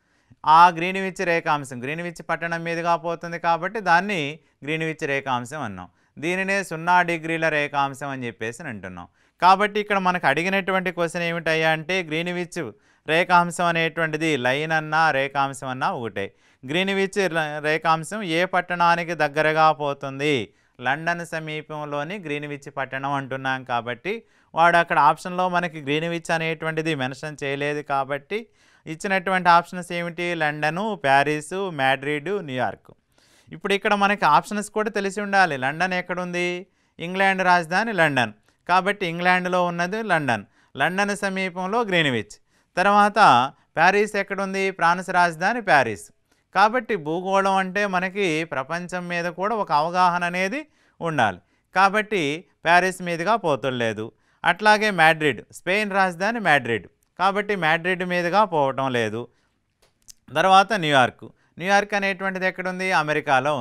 ఆ గ్రీన్విచ్ రేఖాంశం గ్రీన్విచ్ పట్టణం మీదుగా పోతుంది కాబట్టి దాన్ని గ్రీన్విచ్ రేఖాంశం అన్నాం దీనినే సున్నా డిగ్రీల రేఖాంశం అని చెప్పేసి అంటున్నాం కాబట్టి ఇక్కడ మనకు అడిగినటువంటి క్వశ్చన్ ఏమిటయ్యా అంటే గ్రీన్విచ్ రేఖాంశం అనేటువంటిది లైన్ అన్నా రేఖాంశం అన్నా ఒకటే గ్రీన్విచ్ ర- రేఖాంశం ఏ పట్టణానికి దగ్గరగా పోతుంది లండన్ సమీపంలోని గ్రీన్విచ్ పట్టణం అంటున్నాం కాబట్టి వాడు అక్కడ ఆప్షన్లో మనకి గ్రీన్విచ్ అనేటువంటిది మెన్షన్ చేయలేదు కాబట్టి ఇచ్చినటువంటి ఆప్షన్స్ ఏమిటి లండను ప్యారిసు మ్యాడ్రిడ్ న్యూయార్క్ ఇప్పుడు ఇక్కడ మనకి ఆప్షన్స్ కూడా తెలిసి ఉండాలి లండన్ ఎక్కడుంది ఇంగ్లాండ్ రాజధాని లండన్ కాబట్టి ఇంగ్లాండ్లో ఉన్నది లండన్ లండన్ సమీపంలో గ్రీన్విచ్ తర్వాత ప్యారిస్ ఎక్కడుంది ఫ్రాన్స్ రాజధాని ప్యారిస్ కాబట్టి భూగోళం అంటే మనకి ప్రపంచం మీద కూడా ఒక అవగాహన అనేది ఉండాలి కాబట్టి ప్యారిస్ మీదుగా పోతులేదు అట్లాగే మ్యాడ్రిడ్ స్పెయిన్ రాజధాని మ్యాడ్రిడ్ కాబట్టి మ్యాడ్రిడ్ మీదుగా పోవటం లేదు తర్వాత న్యూయార్క్ న్యూయార్క్ అనేటువంటిది ఎక్కడుంది అమెరికాలో ఉంది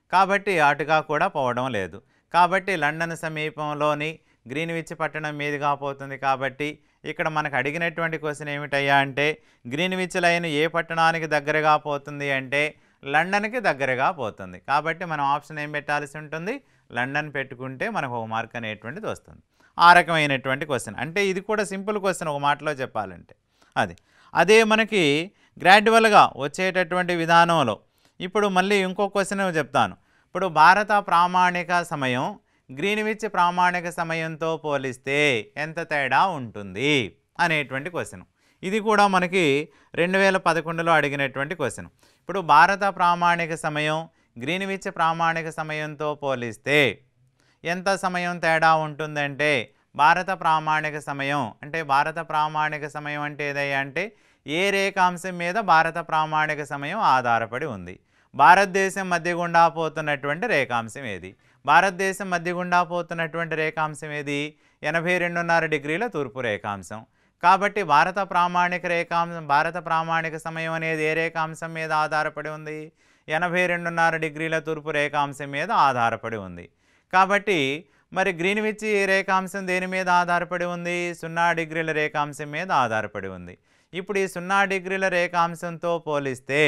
కాబట్టి అటుగా కూడా పోవడం లేదు కాబట్టి లండన్ సమీపంలోని గ్రీన్విచ్ పట్టణం మీదుగా పోతుంది కాబట్టి ఇక్కడ మనకు అడిగినటువంటి క్వశ్చన్ ఏమిటయ్యా అంటే గ్రీన్విచ్ లైన్ ఏ పట్టణానికి దగ్గరగా పోతుంది అంటే లండన్కి దగ్గరగా పోతుంది కాబట్టి మనం ఆప్షన్ ఏం పెట్టాల్సి ఉంటుంది లండన్ పెట్టుకుంటే మనకు ఒక మార్క్ అనేటువంటిది వస్తుంది ఆ రకమైనటువంటి క్వశ్చన్ అంటే ఇది కూడా సింపుల్ క్వశ్చన్ ఒక మాటలో చెప్పాలంటే అది అదే మనకి గ్రాడ్యువల్గా వచ్చేటటువంటి విధానంలో ఇప్పుడు మళ్ళీ ఇంకో క్వశ్చన్ చెప్తాను ఇప్పుడు భారత ప్రామాణిక సమయం గ్రీన్విచ్ ప్రామాణిక సమయంతో పోలిస్తే ఎంత తేడా ఉంటుంది అనేటువంటి క్వశ్చన్ ఇది కూడా మనకి రెండు వేల పదకొండులో అడిగినటువంటి క్వశ్చన్ ఇప్పుడు భారత ప్రామాణిక సమయం గ్రీన్విచ్ ప్రామాణిక సమయంతో పోలిస్తే ఎంత సమయం తేడా ఉంటుందంటే భారత ప్రామాణిక సమయం అంటే భారత ప్రామాణిక సమయం అంటే ఏదయ్యా అంటే ఏ రేఖాంశం మీద భారత ప్రామాణిక సమయం ఆధారపడి ఉంది భారతదేశం మధ్య గుండా పోతున్నటువంటి రేఖాంశం ఏది భారతదేశం మధ్య గుండా పోతున్నటువంటి రేఖాంశం ఏది ఎనభై రెండున్నర డిగ్రీల తూర్పు రేఖాంశం కాబట్టి భారత ప్రామాణిక రేఖాంశం భారత ప్రామాణిక సమయం అనేది ఏ రేఖాంశం మీద ఆధారపడి ఉంది ఎనభై రెండున్నర డిగ్రీల తూర్పు రేఖాంశం మీద ఆధారపడి ఉంది కాబట్టి మరి గ్రీన్విచ్ ఈ రేఖాంశం దేని మీద ఆధారపడి ఉంది సున్నా డిగ్రీల రేఖాంశం మీద ఆధారపడి ఉంది ఇప్పుడు ఈ సున్నా డిగ్రీల రేఖాంశంతో పోలిస్తే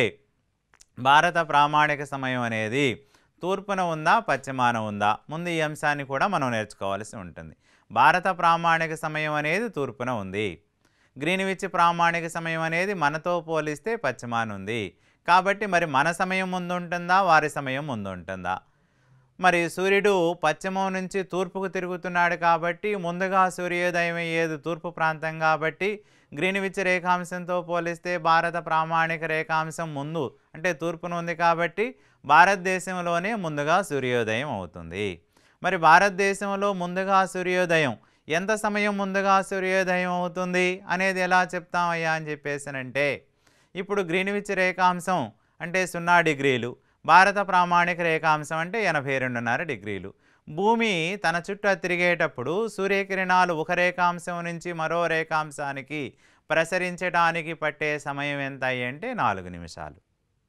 భారత ప్రామాణిక సమయం అనేది తూర్పున ఉందా పశ్చిమాన ఉందా ముందు ఈ అంశాన్ని కూడా మనం నేర్చుకోవాల్సి ఉంటుంది భారత ప్రామాణిక సమయం అనేది తూర్పున ఉంది గ్రీన్విచ్ ప్రామాణిక సమయం అనేది మనతో పోలిస్తే పశ్చిమాన ఉంది కాబట్టి మరి మన సమయం ముందు ఉంటుందా వారి సమయం ముందు ఉంటుందా మరి సూర్యుడు పశ్చిమం నుంచి తూర్పుకు తిరుగుతున్నాడు కాబట్టి ముందుగా సూర్యోదయం అయ్యేది తూర్పు ప్రాంతం కాబట్టి గ్రీన్విచ్ రేఖాంశంతో పోలిస్తే భారత ప్రామాణిక రేఖాంశం ముందు అంటే తూర్పున ఉంది కాబట్టి భారతదేశంలోనే ముందుగా సూర్యోదయం అవుతుంది మరి భారతదేశంలో ముందుగా సూర్యోదయం ఎంత సమయం ముందుగా సూర్యోదయం అవుతుంది అనేది ఎలా చెప్తామయ్యా అని చెప్పేసానంటే ఇప్పుడు గ్రీన్విచ్ రేఖాంశం అంటే సున్నా డిగ్రీలు భారత ప్రామాణిక రేఖాంశం అంటే ఎనభై రెండున్నర డిగ్రీలు భూమి తన చుట్టూ తిరిగేటప్పుడు సూర్యకిరణాలు ఒక రేఖాంశం నుంచి మరో రేఖాంశానికి ప్రసరించడానికి పట్టే సమయం ఎంత అంటే నాలుగు నిమిషాలు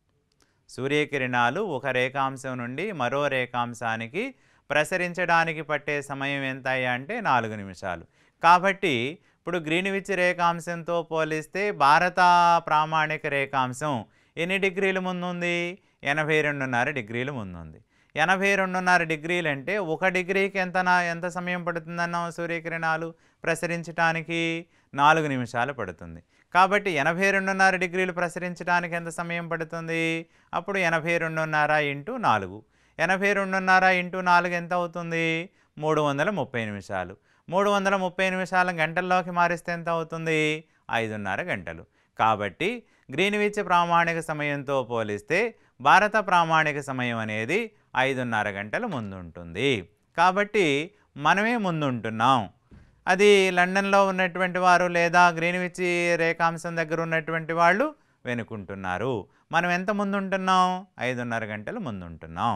సూర్యకిరణాలు ఒక రేఖాంశం నుండి మరో రేఖాంశానికి ప్రసరించడానికి పట్టే సమయం ఎంత అంటే నాలుగు నిమిషాలు కాబట్టి ఇప్పుడు గ్రీన్విచ్ రేఖాంశంతో పోలిస్తే భారత ప్రామాణిక రేఖాంశం ఎన్ని డిగ్రీలు ముందుంది ఎనభై రెండున్నర డిగ్రీలు ముందుంది ఎనభై రెండున్నర డిగ్రీలు అంటే ఒక డిగ్రీకి ఎంత నా- ఎంత సమయం పడుతుందన్నాం సూర్యకిరణాలు ప్రసరించడానికి నాలుగు నిమిషాలు పడుతుంది కాబట్టి ఎనభై రెండున్నర డిగ్రీలు ప్రసరించడానికి ఎంత సమయం పడుతుంది అప్పుడు ఎనభై రెండున్నర ఇంటూ నాలుగు ఎనభై రెండున్నర ఇంటూ నాలుగు ఎంత అవుతుంది మూడు వందల ముప్పై నిమిషాలు మూడు వందల ముప్పై నిమిషాల గంటల్లోకి మారిస్తే ఎంత అవుతుంది ఐదున్నర గంటలు కాబట్టి గ్రీన్విచ్ ప్రామాణిక సమయంతో పోలిస్తే భారత ప్రామాణిక సమయం అనేది ఐదున్నర గంటలు ముందుంటుంది కాబట్టి మనమే ముందుంటున్నాం అది లండన్లో ఉన్నటువంటి వారు లేదా గ్రీన్విచ్ రేఖాంశం దగ్గర ఉన్నటువంటి వాళ్ళు వెనుకుంటున్నారు మనం ఎంత ముందుంటున్నాం ఐదున్నర గంటలు ముందుంటున్నాం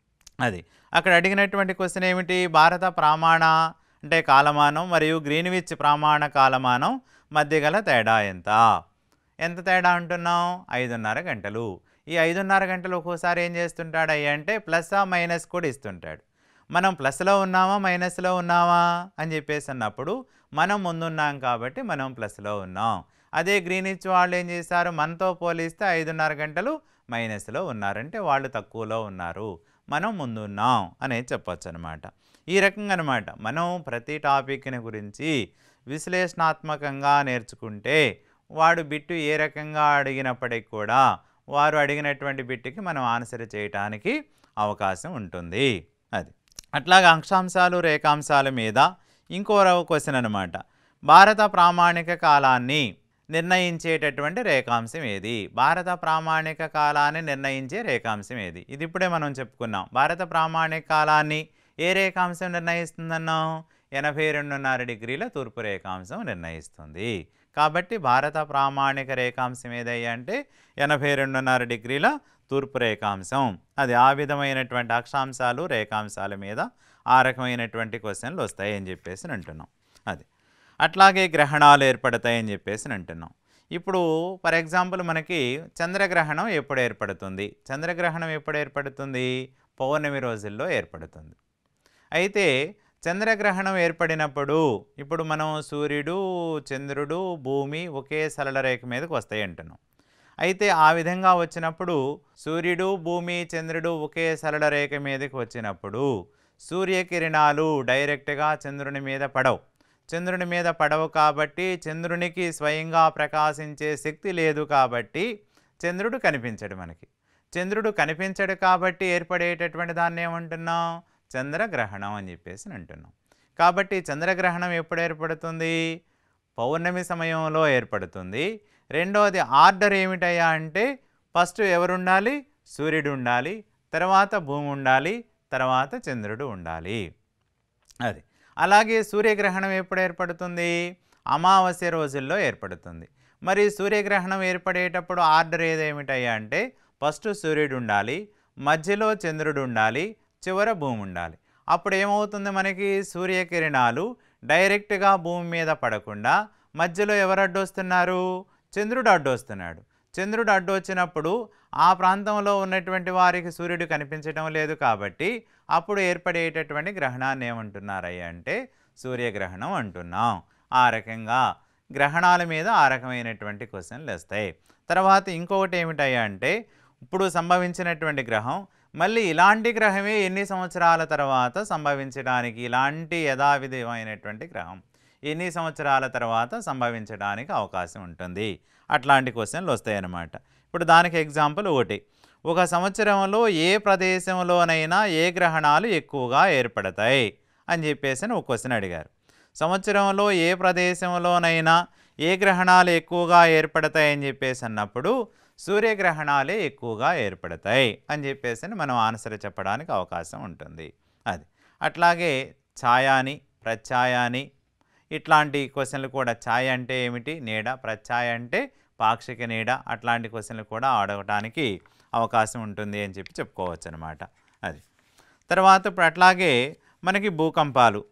అది అక్కడ అడిగినటువంటి క్వశ్చన్ ఏమిటి భారత ప్రామాణ అంటే కాలమానం మరియు గ్రీన్విచ్ ప్రామాణ కాలమానం మధ్య గల తేడా ఎంత ఎంత తేడా అంటున్నాం ఐదున్నర గంటలు ఈ ఐదున్నర గంటలు ఒక్కోసారి ఏం చేస్తుంటాడు అయ్యి అంటే ప్లస్ ఆ మైనస్ కూడా ఇస్తుంటాడు మనం ప్లస్లో ఉన్నామా మైనస్లో ఉన్నామా అని చెప్పేసి అన్నప్పుడు మనం ముందున్నాం కాబట్టి మనం ప్లస్లో ఉన్నాం అదే గ్రీనిచ్ వాళ్ళు ఏం చేశారు మనతో పోలిస్తే ఐదున్నర గంటలు మైనస్లో ఉన్నారంటే వాళ్ళు తక్కువలో ఉన్నారు మనం ముందున్నాం అనేది చెప్పొచ్చు అనమాట ఈ రకంగా అనమాట మనం ప్రతి టాపిక్ని గురించి విశ్లేషణాత్మకంగా నేర్చుకుంటే వాడు బిట్టు ఏ రకంగా అడిగినప్పటికీ కూడా వారు అడిగినటువంటి బిట్టుకి మనం ఆన్సర్ చేయటానికి అవకాశం ఉంటుంది అది అట్లాగా అంశాంశాలు రేఖాంశాల మీద ఇంకో క్వశ్చన్ అనమాట భారత ప్రామాణిక కాలాన్ని నిర్ణయించేటటువంటి రేఖాంశం ఏది భారత ప్రామాణిక కాలాన్ని నిర్ణయించే రేఖాంశం ఏది ఇది ఇప్పుడే మనం చెప్పుకున్నాం భారత ప్రామాణిక కాలాన్ని ఏ రేఖాంశం నిర్ణయిస్తుందన్నాం ఎనభై రెండున్నర డిగ్రీల తూర్పు రేఖాంశం నిర్ణయిస్తుంది కాబట్టి భారత ప్రామాణిక రేఖాంశం ఏదయ్యా అంటే ఎనభై రెండున్నర డిగ్రీల తూర్పు రేఖాంశం అది ఆ విధమైనటువంటి అక్షాంశాలు రేఖాంశాల మీద ఆ రకమైనటువంటి క్వశ్చన్లు వస్తాయని చెప్పేసి అంటున్నాం అది అట్లాగే గ్రహణాలు ఏర్పడతాయని చెప్పేసి అంటున్నాం ఇప్పుడు ఫర్ ఎగ్జాంపుల్ మనకి చంద్రగ్రహణం ఎప్పుడు ఏర్పడుతుంది చంద్రగ్రహణం ఎప్పుడు ఏర్పడుతుంది పౌర్ణమి రోజుల్లో ఏర్పడుతుంది అయితే చంద్రగ్రహణం ఏర్పడినప్పుడు ఇప్పుడు మనం సూర్యుడు చంద్రుడు భూమి ఒకే సరళ రేఖ మీదకి వస్తాయి అంటున్నాం అయితే ఆ విధంగా వచ్చినప్పుడు సూర్యుడు భూమి చంద్రుడు ఒకే సరళ రేఖ మీదకి వచ్చినప్పుడు సూర్యకిరణాలు డైరెక్ట్గా చంద్రుని మీద పడవు చంద్రుని మీద పడవు కాబట్టి చంద్రునికి స్వయంగా ప్రకాశించే శక్తి లేదు కాబట్టి చంద్రుడు కనిపించడు మనకి చంద్రుడు కనిపించడు కాబట్టి ఏర్పడేటటువంటి దాన్ని ఏమంటున్నాం చంద్రగ్రహణం అని చెప్పేసి అంటున్నాం కాబట్టి చంద్రగ్రహణం ఎప్పుడు ఏర్పడుతుంది పౌర్ణమి సమయంలో ఏర్పడుతుంది రెండవది ఆర్డర్ ఏమిటయ్యా అంటే ఫస్ట్ ఎవరు ఉండాలి సూర్యుడు ఉండాలి తర్వాత భూమి ఉండాలి తర్వాత చంద్రుడు ఉండాలి అది అలాగే సూర్యగ్రహణం ఎప్పుడు ఏర్పడుతుంది అమావాస్య రోజుల్లో ఏర్పడుతుంది మరి సూర్యగ్రహణం ఏర్పడేటప్పుడు ఆర్డర్ ఏదేమిటయ్యా అంటే ఫస్ట్ సూర్యుడు ఉండాలి మధ్యలో చంద్రుడు ఉండాలి చివర భూమి ఉండాలి అప్పుడు ఏమవుతుంది మనకి సూర్యకిరణాలు డైరెక్ట్గా భూమి మీద పడకుండా మధ్యలో ఎవరు అడ్డొస్తున్నారు చంద్రుడు అడ్డొస్తున్నాడు చంద్రుడు అడ్డు వచ్చినప్పుడు ఆ ప్రాంతంలో ఉన్నటువంటి వారికి సూర్యుడు కనిపించడం లేదు కాబట్టి అప్పుడు ఏర్పడేటటువంటి గ్రహణాన్ని ఏమంటున్నారయ్య అంటే సూర్యగ్రహణం అంటున్నాం ఆ రకంగా గ్రహణాల మీద ఆ రకమైనటువంటి క్వశ్చన్లు వస్తాయి తర్వాత ఇంకొకటి ఏమిటయ్యా అంటే ఇప్పుడు సంభవించినటువంటి గ్రహం మళ్ళీ ఇలాంటి గ్రహమే ఎన్ని సంవత్సరాల తర్వాత సంభవించడానికి ఇలాంటి యథావిధమైనటువంటి గ్రహం ఎన్ని సంవత్సరాల తర్వాత సంభవించడానికి అవకాశం ఉంటుంది అట్లాంటి క్వశ్చన్లు వస్తాయన్నమాట ఇప్పుడు దానికి ఎగ్జాంపుల్ ఒకటి ఒక సంవత్సరంలో ఏ ప్రదేశంలోనైనా ఏ గ్రహణాలు ఎక్కువగా ఏర్పడతాయి అని చెప్పేసి అని ఒక క్వశ్చన్ అడిగారు సంవత్సరంలో ఏ ప్రదేశంలోనైనా ఏ గ్రహణాలు ఎక్కువగా ఏర్పడతాయి అని చెప్పేసి అన్నప్పుడు సూర్యగ్రహణాలే ఎక్కువగా ఏర్పడతాయి అని చెప్పేసి అని మనం ఆన్సర్ చెప్పడానికి అవకాశం ఉంటుంది అది అట్లాగే ఛాయాని ప్రత్యాయాని ఇట్లాంటి క్వశ్చన్లు కూడా ఛాయ అంటే ఏమిటి నీడ ప్రత్యాయ అంటే పాక్షిక నీడ అట్లాంటి క్వశ్చన్లు కూడా అడగటానికి అవకాశం ఉంటుంది అని చెప్పి చెప్పుకోవచ్చు అనమాట అది తర్వాత ఇప్పుడు అట్లాగే మనకి భూకంపాలు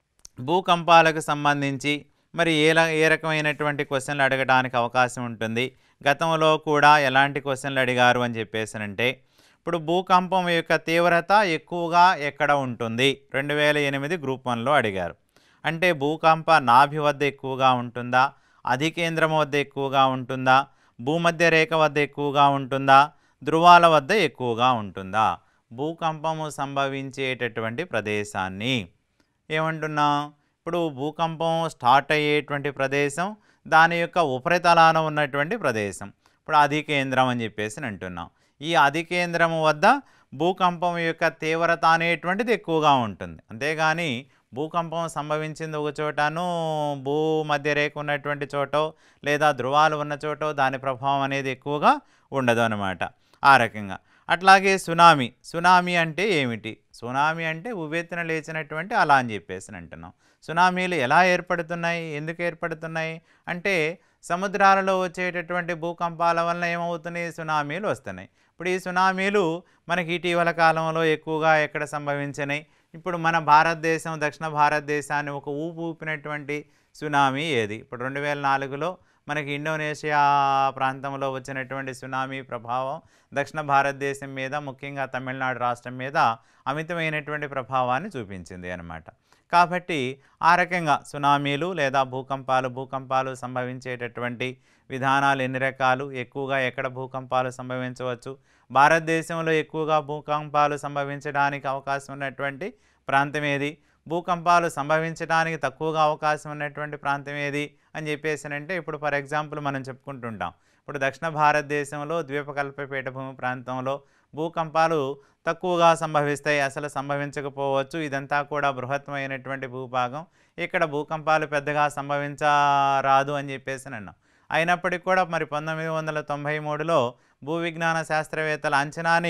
భూకంపాలకు సంబంధించి మరి ఏ ల- ఏ రకమైనటువంటి క్వశ్చన్లు అడగడానికి అవకాశం ఉంటుంది గతంలో కూడా ఎలాంటి క్వశ్చన్లు అడిగారు అని చెప్పేసానంటే ఇప్పుడు భూకంపం యొక్క తీవ్రత ఎక్కువగా ఎక్కడ ఉంటుంది రెండు వేల ఎనిమిది గ్రూప్ వన్లో అడిగారు అంటే భూకంప నాభి వద్ద ఎక్కువగా ఉంటుందా అధికేంద్రం వద్ద ఎక్కువగా ఉంటుందా భూమధ్య రేఖ వద్ద ఎక్కువగా ఉంటుందా ధృవాల వద్ద ఎక్కువగా ఉంటుందా భూకంపము సంభవించేటటువంటి ప్రదేశాన్ని ఏమంటున్నాం ఇప్పుడు భూకంపం స్టార్ట్ అయ్యేటువంటి ప్రదేశం దాని యొక్క ఉపరితలాన ఉన్నటువంటి ప్రదేశం ఇప్పుడు అధికేంద్రం అని చెప్పేసి అంటున్నాం ఈ అధికేంద్రం వద్ద భూకంపం యొక్క తీవ్రత అనేటువంటిది ఎక్కువగా ఉంటుంది అంతేగాని భూకంపం సంభవించింది ఒక చోటను భూ మధ్య రేఖ ఉన్నటువంటి చోటో లేదా ధృవాలు ఉన్న చోటో దాని ప్రభావం అనేది ఎక్కువగా ఉండదు అనమాట ఆ రకంగా అట్లాగే సునామీ సునామీ అంటే ఏమిటి సునామీ అంటే ఉవ్వెత్తున లేచినటువంటి అలా అని చెప్పేసి అంటున్నాం సునామీలు ఎలా ఏర్పడుతున్నాయి ఎందుకు ఏర్పడుతున్నాయి అంటే సముద్రాలలో వచ్చేటటువంటి భూకంపాల వలన ఏమవుతున్నాయి సునామీలు వస్తున్నాయి ఇప్పుడు ఈ సునామీలు మనకి ఇటీవల కాలంలో ఎక్కువగా ఎక్కడ సంభవించినాయి ఇప్పుడు మన భారతదేశం దక్షిణ భారతదేశాన్ని ఒక ఊపు ఊపినటువంటి సునామీ ఏది ఇప్పుడు రెండు వేల నాలుగులో మనకి ఇండోనేషియా ప్రాంతంలో వచ్చినటువంటి సునామీ ప్రభావం దక్షిణ భారతదేశం మీద ముఖ్యంగా తమిళనాడు రాష్ట్రం మీద అమితమైనటువంటి ప్రభావాన్ని చూపించింది అన్నమాట కాబట్టి ఆ రకంగా సునామీలు లేదా భూకంపాలు భూకంపాలు సంభవించేటటువంటి విధానాలు ఎన్ని రకాలు ఎక్కువగా ఎక్కడ భూకంపాలు సంభవించవచ్చు భారతదేశంలో ఎక్కువగా భూకంపాలు సంభవించడానికి అవకాశం ఉన్నటువంటి ప్రాంతం ఏది భూకంపాలు సంభవించడానికి తక్కువగా అవకాశం ఉన్నటువంటి ప్రాంతం ఏది అని చెప్పేసానంటే ఇప్పుడు ఫర్ ఎగ్జాంపుల్ మనం చెప్పుకుంటుంటాం ఇప్పుడు దక్షిణ భారతదేశంలో ద్వీపకల్ప పీఠభూమి ప్రాంతంలో భూకంపాలు తక్కువగా సంభవిస్తాయి అసలు సంభవించకపోవచ్చు ఇదంతా కూడా బృహత్తమైనటువంటి భూభాగం ఇక్కడ భూకంపాలు పెద్దగా సంభవించరాదు అని చెప్పేసి అన్నాం అయినప్పటికీ కూడా మరి పంతొమ్మిది వందల తొంభై మూడులో భూ విజ్ఞాన శాస్త్రవేత్తల అంచనాని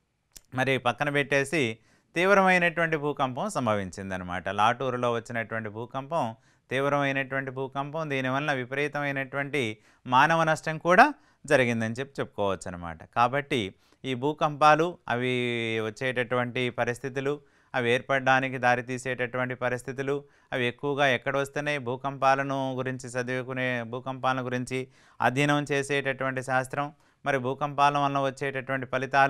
మరి పక్కన పెట్టేసి తీవ్రమైనటువంటి భూకంపం సంభవించిందనమాట లాటూరులో వచ్చినటువంటి భూకంపం తీవ్రమైనటువంటి భూకంపం దీనివల్ల విపరీతమైనటువంటి మానవ నష్టం కూడా జరిగిందని చెప్పి చెప్పుకోవచ్చు అనమాట కాబట్టి ఈ భూకంపాలు అవి వచ్చేటటువంటి పరిస్థితులు అవి ఏర్పడడానికి దారితీసేటటువంటి పరిస్థితులు అవి ఎక్కువగా ఎక్కడ వస్తున్నాయి భూకంపాలను గురించి చదువుకునే భూకంపాల గురించి అధ్యయనం చేసేటటువంటి శాస్త్రం మరి భూకంపాల వల్ల వచ్చేటటువంటి ఫలితాలు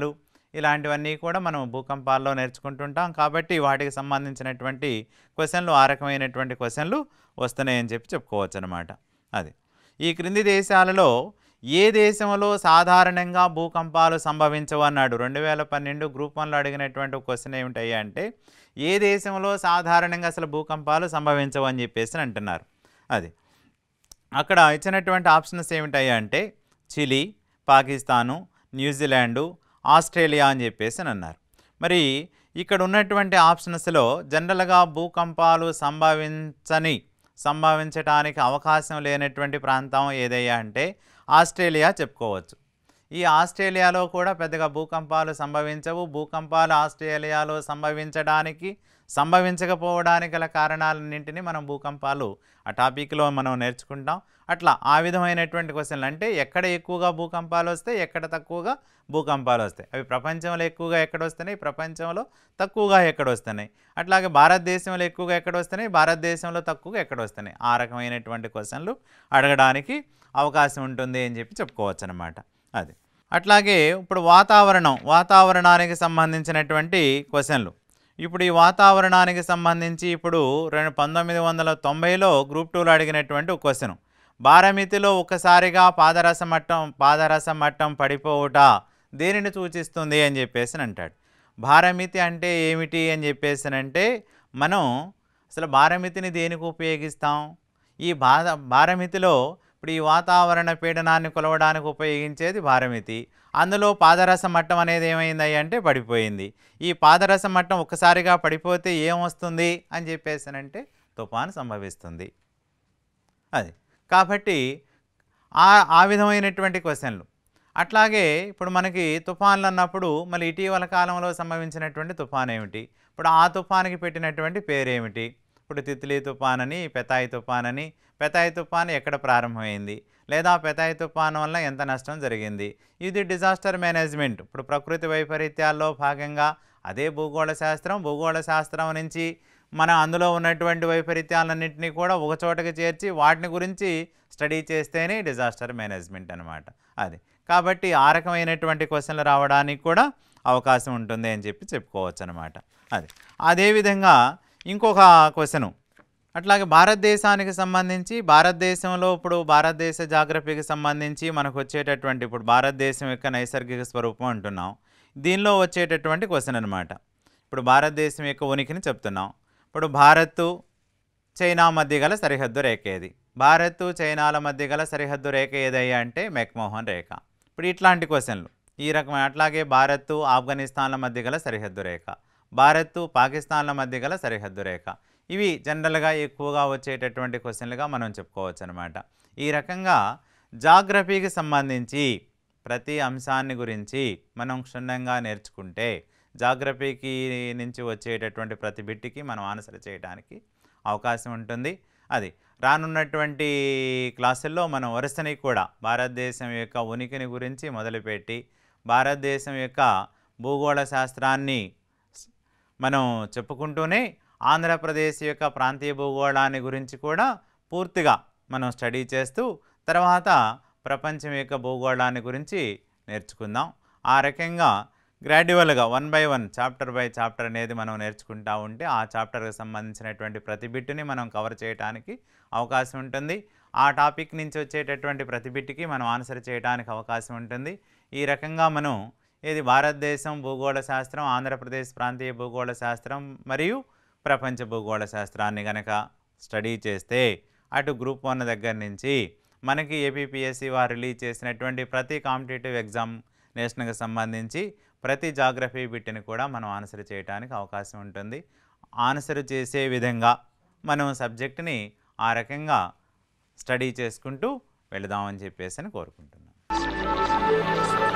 ఇలాంటివన్నీ కూడా మనం భూకంపాల్లో నేర్చుకుంటుంటాం కాబట్టి వాటికి సంబంధించినటువంటి క్వశ్చన్లు ఆ రకమైనటువంటి క్వశ్చన్లు వస్తున్నాయని చెప్పి చెప్పుకోవచ్చు అనమాట అది ఈ క్రింది దేశాలలో ఏ దేశంలో సాధారణంగా భూకంపాలు సంభవించవు అన్నాడు రెండు వేల పన్నెండు గ్రూప్ వన్లో అడిగినటువంటి ఒక క్వశ్చన్ ఏమిటయ్యా అంటే ఏ దేశంలో సాధారణంగా అసలు భూకంపాలు సంభవించవు అని చెప్పేసి అంటున్నారు అది అక్కడ ఇచ్చినటువంటి ఆప్షన్స్ ఏమిటాయి అంటే చిలీ పాకిస్తాను న్యూజిలాండు ఆస్ట్రేలియా అని చెప్పేసి అని అన్నారు మరి ఇక్కడ ఉన్నటువంటి ఆప్షన్స్లో జనరల్గా భూకంపాలు సంభవించని సంభవించడానికి అవకాశం లేనటువంటి ప్రాంతం ఏదయ్యా అంటే ఆస్ట్రేలియా చెప్పుకోవచ్చు ఈ ఆస్ట్రేలియాలో కూడా పెద్దగా భూకంపాలు సంభవించవు భూకంపాలు ఆస్ట్రేలియాలో సంభవించడానికి సంభవించకపోవడానికి గల కారణాలన్నింటినీ మనం భూకంపాలు ఆ టాపిక్లో మనం నేర్చుకుంటాం అట్లా ఆ విధమైనటువంటి క్వశ్చన్లు అంటే ఎక్కడ ఎక్కువగా భూకంపాలు వస్తాయి ఎక్కడ తక్కువగా భూకంపాలు వస్తాయి అవి ప్రపంచంలో ఎక్కువగా ఎక్కడ వస్తున్నాయి ప్రపంచంలో తక్కువగా ఎక్కడ వస్తున్నాయి అట్లాగే భారతదేశంలో ఎక్కువగా ఎక్కడ వస్తున్నాయి భారతదేశంలో తక్కువగా ఎక్కడ వస్తున్నాయి ఆ రకమైనటువంటి క్వశ్చన్లు అడగడానికి అవకాశం ఉంటుంది అని చెప్పి చెప్పుకోవచ్చు అనమాట అది అట్లాగే ఇప్పుడు వాతావరణం వాతావరణానికి సంబంధించినటువంటి క్వశ్చన్లు ఇప్పుడు ఈ వాతావరణానికి సంబంధించి ఇప్పుడు రెండు పంతొమ్మిది వందల తొంభైలో గ్రూప్ టూలో అడిగినటువంటి ఒక క్వశ్చన్ బారమితిలో ఒక్కసారిగా పాదరస మట్టం పాదరస మట్టం పడిపోవుట దేనిని సూచిస్తుంది అని చెప్పేసి అని అంటాడు భారమితి అంటే ఏమిటి అని చెప్పేసి అంటే మనం అసలు భారమితిని దేనికి ఉపయోగిస్తాం ఈ బాధ భారమితిలో ఇప్పుడు ఈ వాతావరణ పీడనాన్ని కొలవడానికి ఉపయోగించేది భారమితి అందులో పాదరస మట్టం అనేది ఏమైంది అంటే పడిపోయింది ఈ పాదరస మట్టం ఒక్కసారిగా పడిపోతే ఏమొస్తుంది అని చెప్పేసానంటే తుఫాను సంభవిస్తుంది అది కాబట్టి ఆ ఆ విధమైనటువంటి క్వశ్చన్లు అట్లాగే ఇప్పుడు మనకి తుఫాన్లు అన్నప్పుడు మళ్ళీ ఇటీవల కాలంలో సంభవించినటువంటి తుఫాన్ ఏమిటి ఇప్పుడు ఆ తుఫానికి పెట్టినటువంటి పేరేమిటి ఇప్పుడు తిత్లీ తుఫాన్ అని పెతాయి తుఫాన్ అని పెతాయి తుఫాన్ ఎక్కడ ప్రారంభమైంది లేదా పెతాయి తుఫాన్ వల్ల ఎంత నష్టం జరిగింది ఇది డిజాస్టర్ మేనేజ్మెంట్ ఇప్పుడు ప్రకృతి వైపరీత్యాల్లో భాగంగా అదే భూగోళ శాస్త్రం భూగోళ శాస్త్రం నుంచి మన అందులో ఉన్నటువంటి వైపరీత్యాలన్నింటినీ కూడా ఒక చోటకి చేర్చి వాటిని గురించి స్టడీ చేస్తేనే డిజాస్టర్ మేనేజ్మెంట్ అనమాట అది కాబట్టి ఆ రకమైనటువంటి క్వశ్చన్లు రావడానికి కూడా అవకాశం ఉంటుంది అని చెప్పి చెప్పుకోవచ్చు అనమాట అది అదేవిధంగా ఇంకొక క్వశ్చను అట్లాగే భారతదేశానికి సంబంధించి భారతదేశంలో ఇప్పుడు భారతదేశ జాగ్రఫీకి సంబంధించి మనకు వచ్చేటటువంటి ఇప్పుడు భారతదేశం యొక్క నైసర్గిక స్వరూపం అంటున్నాం దీనిలో వచ్చేటటువంటి క్వశ్చన్ అనమాట ఇప్పుడు భారతదేశం యొక్క ఉనికిని చెప్తున్నాం ఇప్పుడు భారత్ చైనా మధ్య గల సరిహద్దు రేఖ ఏది భారత్ చైనాల మధ్య గల సరిహద్దు రేఖ ఏదయ్యా అంటే మెక్మోహన్ రేఖ ఇప్పుడు ఇట్లాంటి క్వశ్చన్లు ఈ రకమైన అట్లాగే భారత్ ఆఫ్ఘనిస్తాన్ల మధ్య గల సరిహద్దు రేఖ భారత్ పాకిస్తాన్ల మధ్య గల సరిహద్దు రేఖ ఇవి జనరల్గా ఎక్కువగా వచ్చేటటువంటి క్వశ్చన్లుగా మనం చెప్పుకోవచ్చు అనమాట ఈ రకంగా జాగ్రఫీకి సంబంధించి ప్రతి అంశాన్ని గురించి మనం క్షుణ్ణంగా నేర్చుకుంటే జాగ్రఫీకి నుంచి వచ్చేటటువంటి ప్రతి బిట్టికి మనం ఆన్సర్ చేయడానికి అవకాశం ఉంటుంది అది రానున్నటువంటి క్లాసుల్లో మనం వరుసని కూడా భారతదేశం యొక్క ఉనికిని గురించి మొదలుపెట్టి భారతదేశం యొక్క భూగోళ శాస్త్రాన్ని మనం చెప్పుకుంటూనే ఆంధ్రప్రదేశ్ యొక్క ప్రాంతీయ భూగోళాన్ని గురించి కూడా పూర్తిగా మనం స్టడీ చేస్తూ తర్వాత ప్రపంచం యొక్క భూగోళాన్ని గురించి నేర్చుకుందాం ఆ రకంగా గ్రాడ్యువల్గా one by one chapter by chapter అనేది మనం నేర్చుకుంటా ఉంటే ఆ చాప్టర్కి సంబంధించినటువంటి ప్రతి బిట్టుని మనం కవర్ చేయడానికి అవకాశం ఉంటుంది ఆ టాపిక్ నుంచి వచ్చేటటువంటి ప్రతి బిట్టుకి మనం ఆన్సర్ చేయడానికి అవకాశం ఉంటుంది ఈ రకంగా మనం ఇది భారతదేశం భూగోళ శాస్త్రం ఆంధ్రప్రదేశ్ ప్రాంతీయ భూగోళ శాస్త్రం మరియు ప్రపంచ భూగోళ శాస్త్రాన్ని కనుక స్టడీ చేస్తే అటు గ్రూప్ వన్ దగ్గర నుంచి మనకి ఏపీపీఎస్సి వారు రిలీజ్ చేసినటువంటి ప్రతి కాంపిటేటివ్ ఎగ్జామ్ నేషనల్కి సంబంధించి ప్రతి జాగ్రఫీ బిట్ని కూడా మనం ఆన్సర్ చేయడానికి అవకాశం ఉంటుంది ఆన్సర్ చేసే విధంగా మనం సబ్జెక్ట్ని ఆ రకంగా స్టడీ చేసుకుంటూ వెళదామని చెప్పేసి అని కోరుకుంటున్నాను